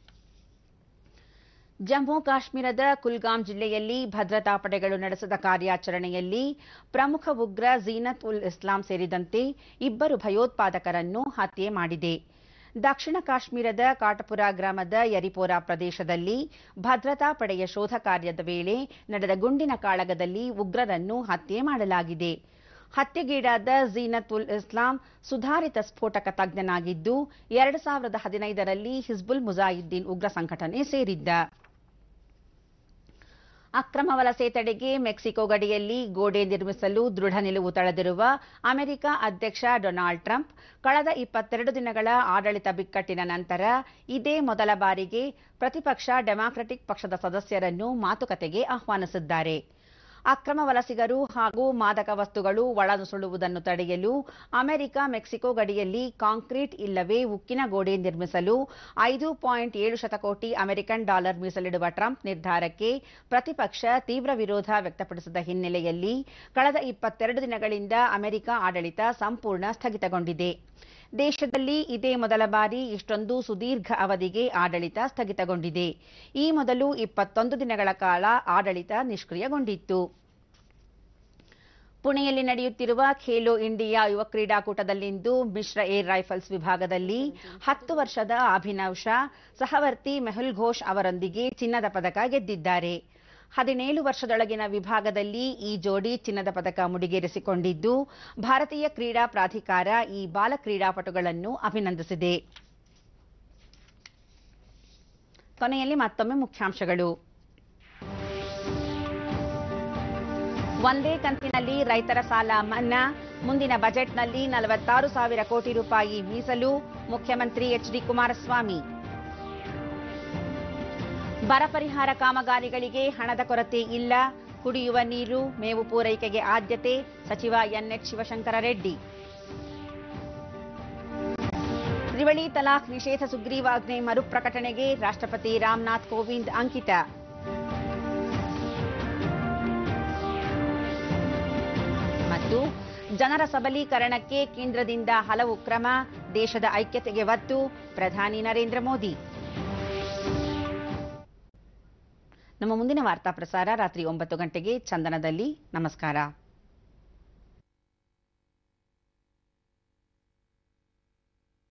ಜಮ್ಮು ಕಾಶ್ಮೀರದ ಕುಲ್ಗಾಂ ಜಿಲ್ಲೆಯಲ್ಲಿ ಭದ್ರತಾ ಪಡೆಗಳು ನಡೆಸಿದ ಕಾರ್ಯಾಚರಣೆಯಲ್ಲಿ ಪ್ರಮುಖ ಉಗ್ರ ಝೀನತ್ ಉಲ್ ಇಸ್ಲಾಂ ಸೇರಿದಂತೆ ಇಬ್ಬರು ಭಯೋತ್ಪಾದಕರನ್ನು ಹತ್ಯೆ ಮಾಡಿದೆ ದಕ್ಷಿಣ ಕಾಶ್ಮೀರದ ಕಾಟಪುರ ಗ್ರಾಮದ ಯರಿಪೋರಾ ಪ್ರದೇಶದಲ್ಲಿ ಭದ್ರತಾ ಪಡೆಯ ಶೋಧ ಕಾರ್ಯದ ವೇಳೆ ನಡೆದ ಗುಂಡಿನ ಕಾಳಗದಲ್ಲಿ ಉಗ್ರರನ್ನು ಹತ್ಯೆ ಮಾಡಲಾಗಿದೆ ಹತ್ಯೆಗೀಡಾದ ಝೀನತ್ ಉಲ್ ಇಸ್ಲಾಂ ಸುಧಾರಿತ ಸ್ಫೋಟಕ ತಜ್ಞನಾಗಿದ್ದು ಎರಡು ಸಾವಿರದ ಹದಿನೈದರಲ್ಲಿ ಹಿಜ್ಬುಲ್ ಮುಜಾಹಿದ್ದೀನ್ ಉಗ್ರ ಸಂಘಟನೆ ಸೇರಿದ್ದ ಅಕ್ರಮ ವಲಸೆ ತಡೆಗೆ ಮೆಕ್ಸಿಕೋ ಗಡಿಯಲ್ಲಿ ಗೋಡೆ ನಿರ್ಮಿಸಲು ದೃಢ ನಿಲುವು ತಳೆದಿರುವ ಅಮೆರಿಕ ಅಧ್ಯಕ್ಷ ಡೊನಾಲ್ಡ್ ಟ್ರಂಪ್ ಕಳೆದ ಇಪ್ಪತ್ತೆರಡು ದಿನಗಳ ಆಡಳಿತ ಬಿಕ್ಕಟ್ಟಿನ ನಂತರ ಇದೇ ಮೊದಲ ಬಾರಿಗೆ ಪ್ರತಿಪಕ್ಷ ಡೆಮಾಕ್ರೆಟಿಕ್ ಪಕ್ಷದ ಸದಸ್ಯರನ್ನು ಮಾತುಕತೆಗೆ ಆಹ್ವಾನಿಸಿದ್ದಾರೆ ಅಕ್ರಮ ವಲಸಿಗರು ಹಾಗೂ ಮಾದಕ ವಸ್ತುಗಳು ಒಳನುಸುಳುವುದನ್ನು ತಡೆಯಲು ಅಮೆರಿಕ ಮೆಕ್ಸಿಕೋ ಗಡಿಯಲ್ಲಿ ಕಾಂಕ್ರೀಟ್ ಇಲ್ಲವೇ ಉಕ್ಕಿನ ಗೋಡೆ ನಿರ್ಮಿಸಲು ಐದು ಪಾಯಿಂಟ್ ಏಳು ಶತಕೋಟಿ ಅಮೆರಿಕನ್ ಡಾಲರ್ ಮೀಸಲಿಡುವ ಟ್ರಂಪ್ ನಿರ್ಧಾರಕ್ಕೆ ಪ್ರತಿಪಕ್ಷ ತೀವ್ರ ವಿರೋಧ ವ್ಯಕ್ತಪಡಿಸಿದ ಹಿನ್ನೆಲೆಯಲ್ಲಿ ಕಳೆದ ಇಪ್ಪತ್ತೆರಡು ದಿನಗಳಿಂದ ಅಮೆರಿಕ ಆಡಳಿತ ಸಂಪೂರ್ಣ ಸ್ಥಗಿತಗೊಂಡಿದೆ ದೇಶದಲ್ಲಿ ಇದೇ ಮೊದಲ ಬಾರಿ ಇಷ್ಟೊಂದು ಸುದೀರ್ಘ ಅವಧಿಗೆ ಆಡಳಿತ ಸ್ಥಗಿತಗೊಂಡಿದೆ ಈ ಮೊದಲು ಇಪ್ಪತ್ತೊಂದು ದಿನಗಳ ಕಾಲ ಆಡಳಿತ ನಿಷ್ಕ್ರಿಯಗೊಂಡಿತ್ತು ಪುಣೆಯಲ್ಲಿ ನಡೆಯುತ್ತಿರುವ ಖೇಲೋ ಇಂಡಿಯಾ ಯುವ ಕ್ರೀಡಾಕೂಟದಲ್ಲಿಂದು ಮಿಶ್ರ ಏರ್ ರೈಫಲ್ಸ್ ವಿಭಾಗದಲ್ಲಿ ಹತ್ತು ವರ್ಷದ ಅಭಿನವ್ ಶಾ ಸಹವರ್ತಿ ಮೆಹುಲ್ ಘೋಷ್ ಅವರೊಂದಿಗೆ ಚಿನ್ನದ ಪದಕ ಗೆದ್ದಿದ್ದಾರೆ ಹದಿನೇಳು ವರ್ಷದೊಳಗಿನ ವಿಭಾಗದಲ್ಲಿ ಈ ಜೋಡಿ ಚಿನ್ನದ ಪದಕ ಮುಡಿಗೇರಿಸಿಕೊಂಡಿದ್ದು ಭಾರತೀಯ ಕ್ರೀಡಾ ಪ್ರಾಧಿಕಾರ ಈ ಬಾಲ ಕ್ರೀಡಾಪಟುಗಳನ್ನು ಅಭಿನಂದಿಸಿದೆ ಕೊನೆಯಲ್ಲಿ ಮತ್ತೊಮ್ಮೆ ಮುಖ್ಯಾಂಶಗಳು ಒಂದೇ ಕಂತಿನಲ್ಲಿ ರೈತರ ಸಾಲ ಮನ್ನಾ ಮುಂದಿನ ಬಜೆಟ್ನಲ್ಲಿ ನಲವತ್ತಾರು ಸಾವಿರ ಕೋಟಿ ರೂಪಾಯಿ ಮೀಸಲು ಮುಖ್ಯಮಂತ್ರಿ ಎಚ್ ಡಿ ಕುಮಾರಸ್ವಾಮಿ ಬರ ಪರಿಹಾರ ಕಾಮಗಾರಿಗಳಿಗೆ ಹಣದ ಕೊರತೆ ಇಲ್ಲ ಕುಡಿಯುವ ನೀರು ಮೇವು ಪೂರೈಕೆಗೆ ಆದ್ಯತೆ ಸಚಿವ ಎನ್ಎಚ್ ಶಿವಶಂಕರ ರೆಡ್ಡಿ ತ್ರಿವಳಿ ತಲಾಖ್ ನಿಷೇಧ ಸುಗ್ರೀವಾಜ್ಞೆ ಮರುಪ್ರಕಟಣೆಗೆ ರಾಷ್ಟ್ರಪತಿ ರಾಮನಾಥ್ ಕೋವಿಂದ್ ಅಂಕಿತ ಮತ್ತು ಜನರ ಸಬಲೀಕರಣಕ್ಕೆ ಕೇಂದ್ರದಿಂದ ಹಲವು ಕ್ರಮ ದೇಶದ ಐಕ್ಯತೆಗೆ ಒತ್ತು ಪ್ರಧಾನಿ ನರೇಂದ್ರ ಮೋದಿ ನಮ್ಮ ಮುಂದಿನ ವಾರ್ತಾ ಪ್ರಸಾರ ರಾತ್ರಿ ಒಂಬತ್ತು ಗಂಟೆಗೆ ಚಂದನದಲ್ಲಿ ನಮಸ್ಕಾರ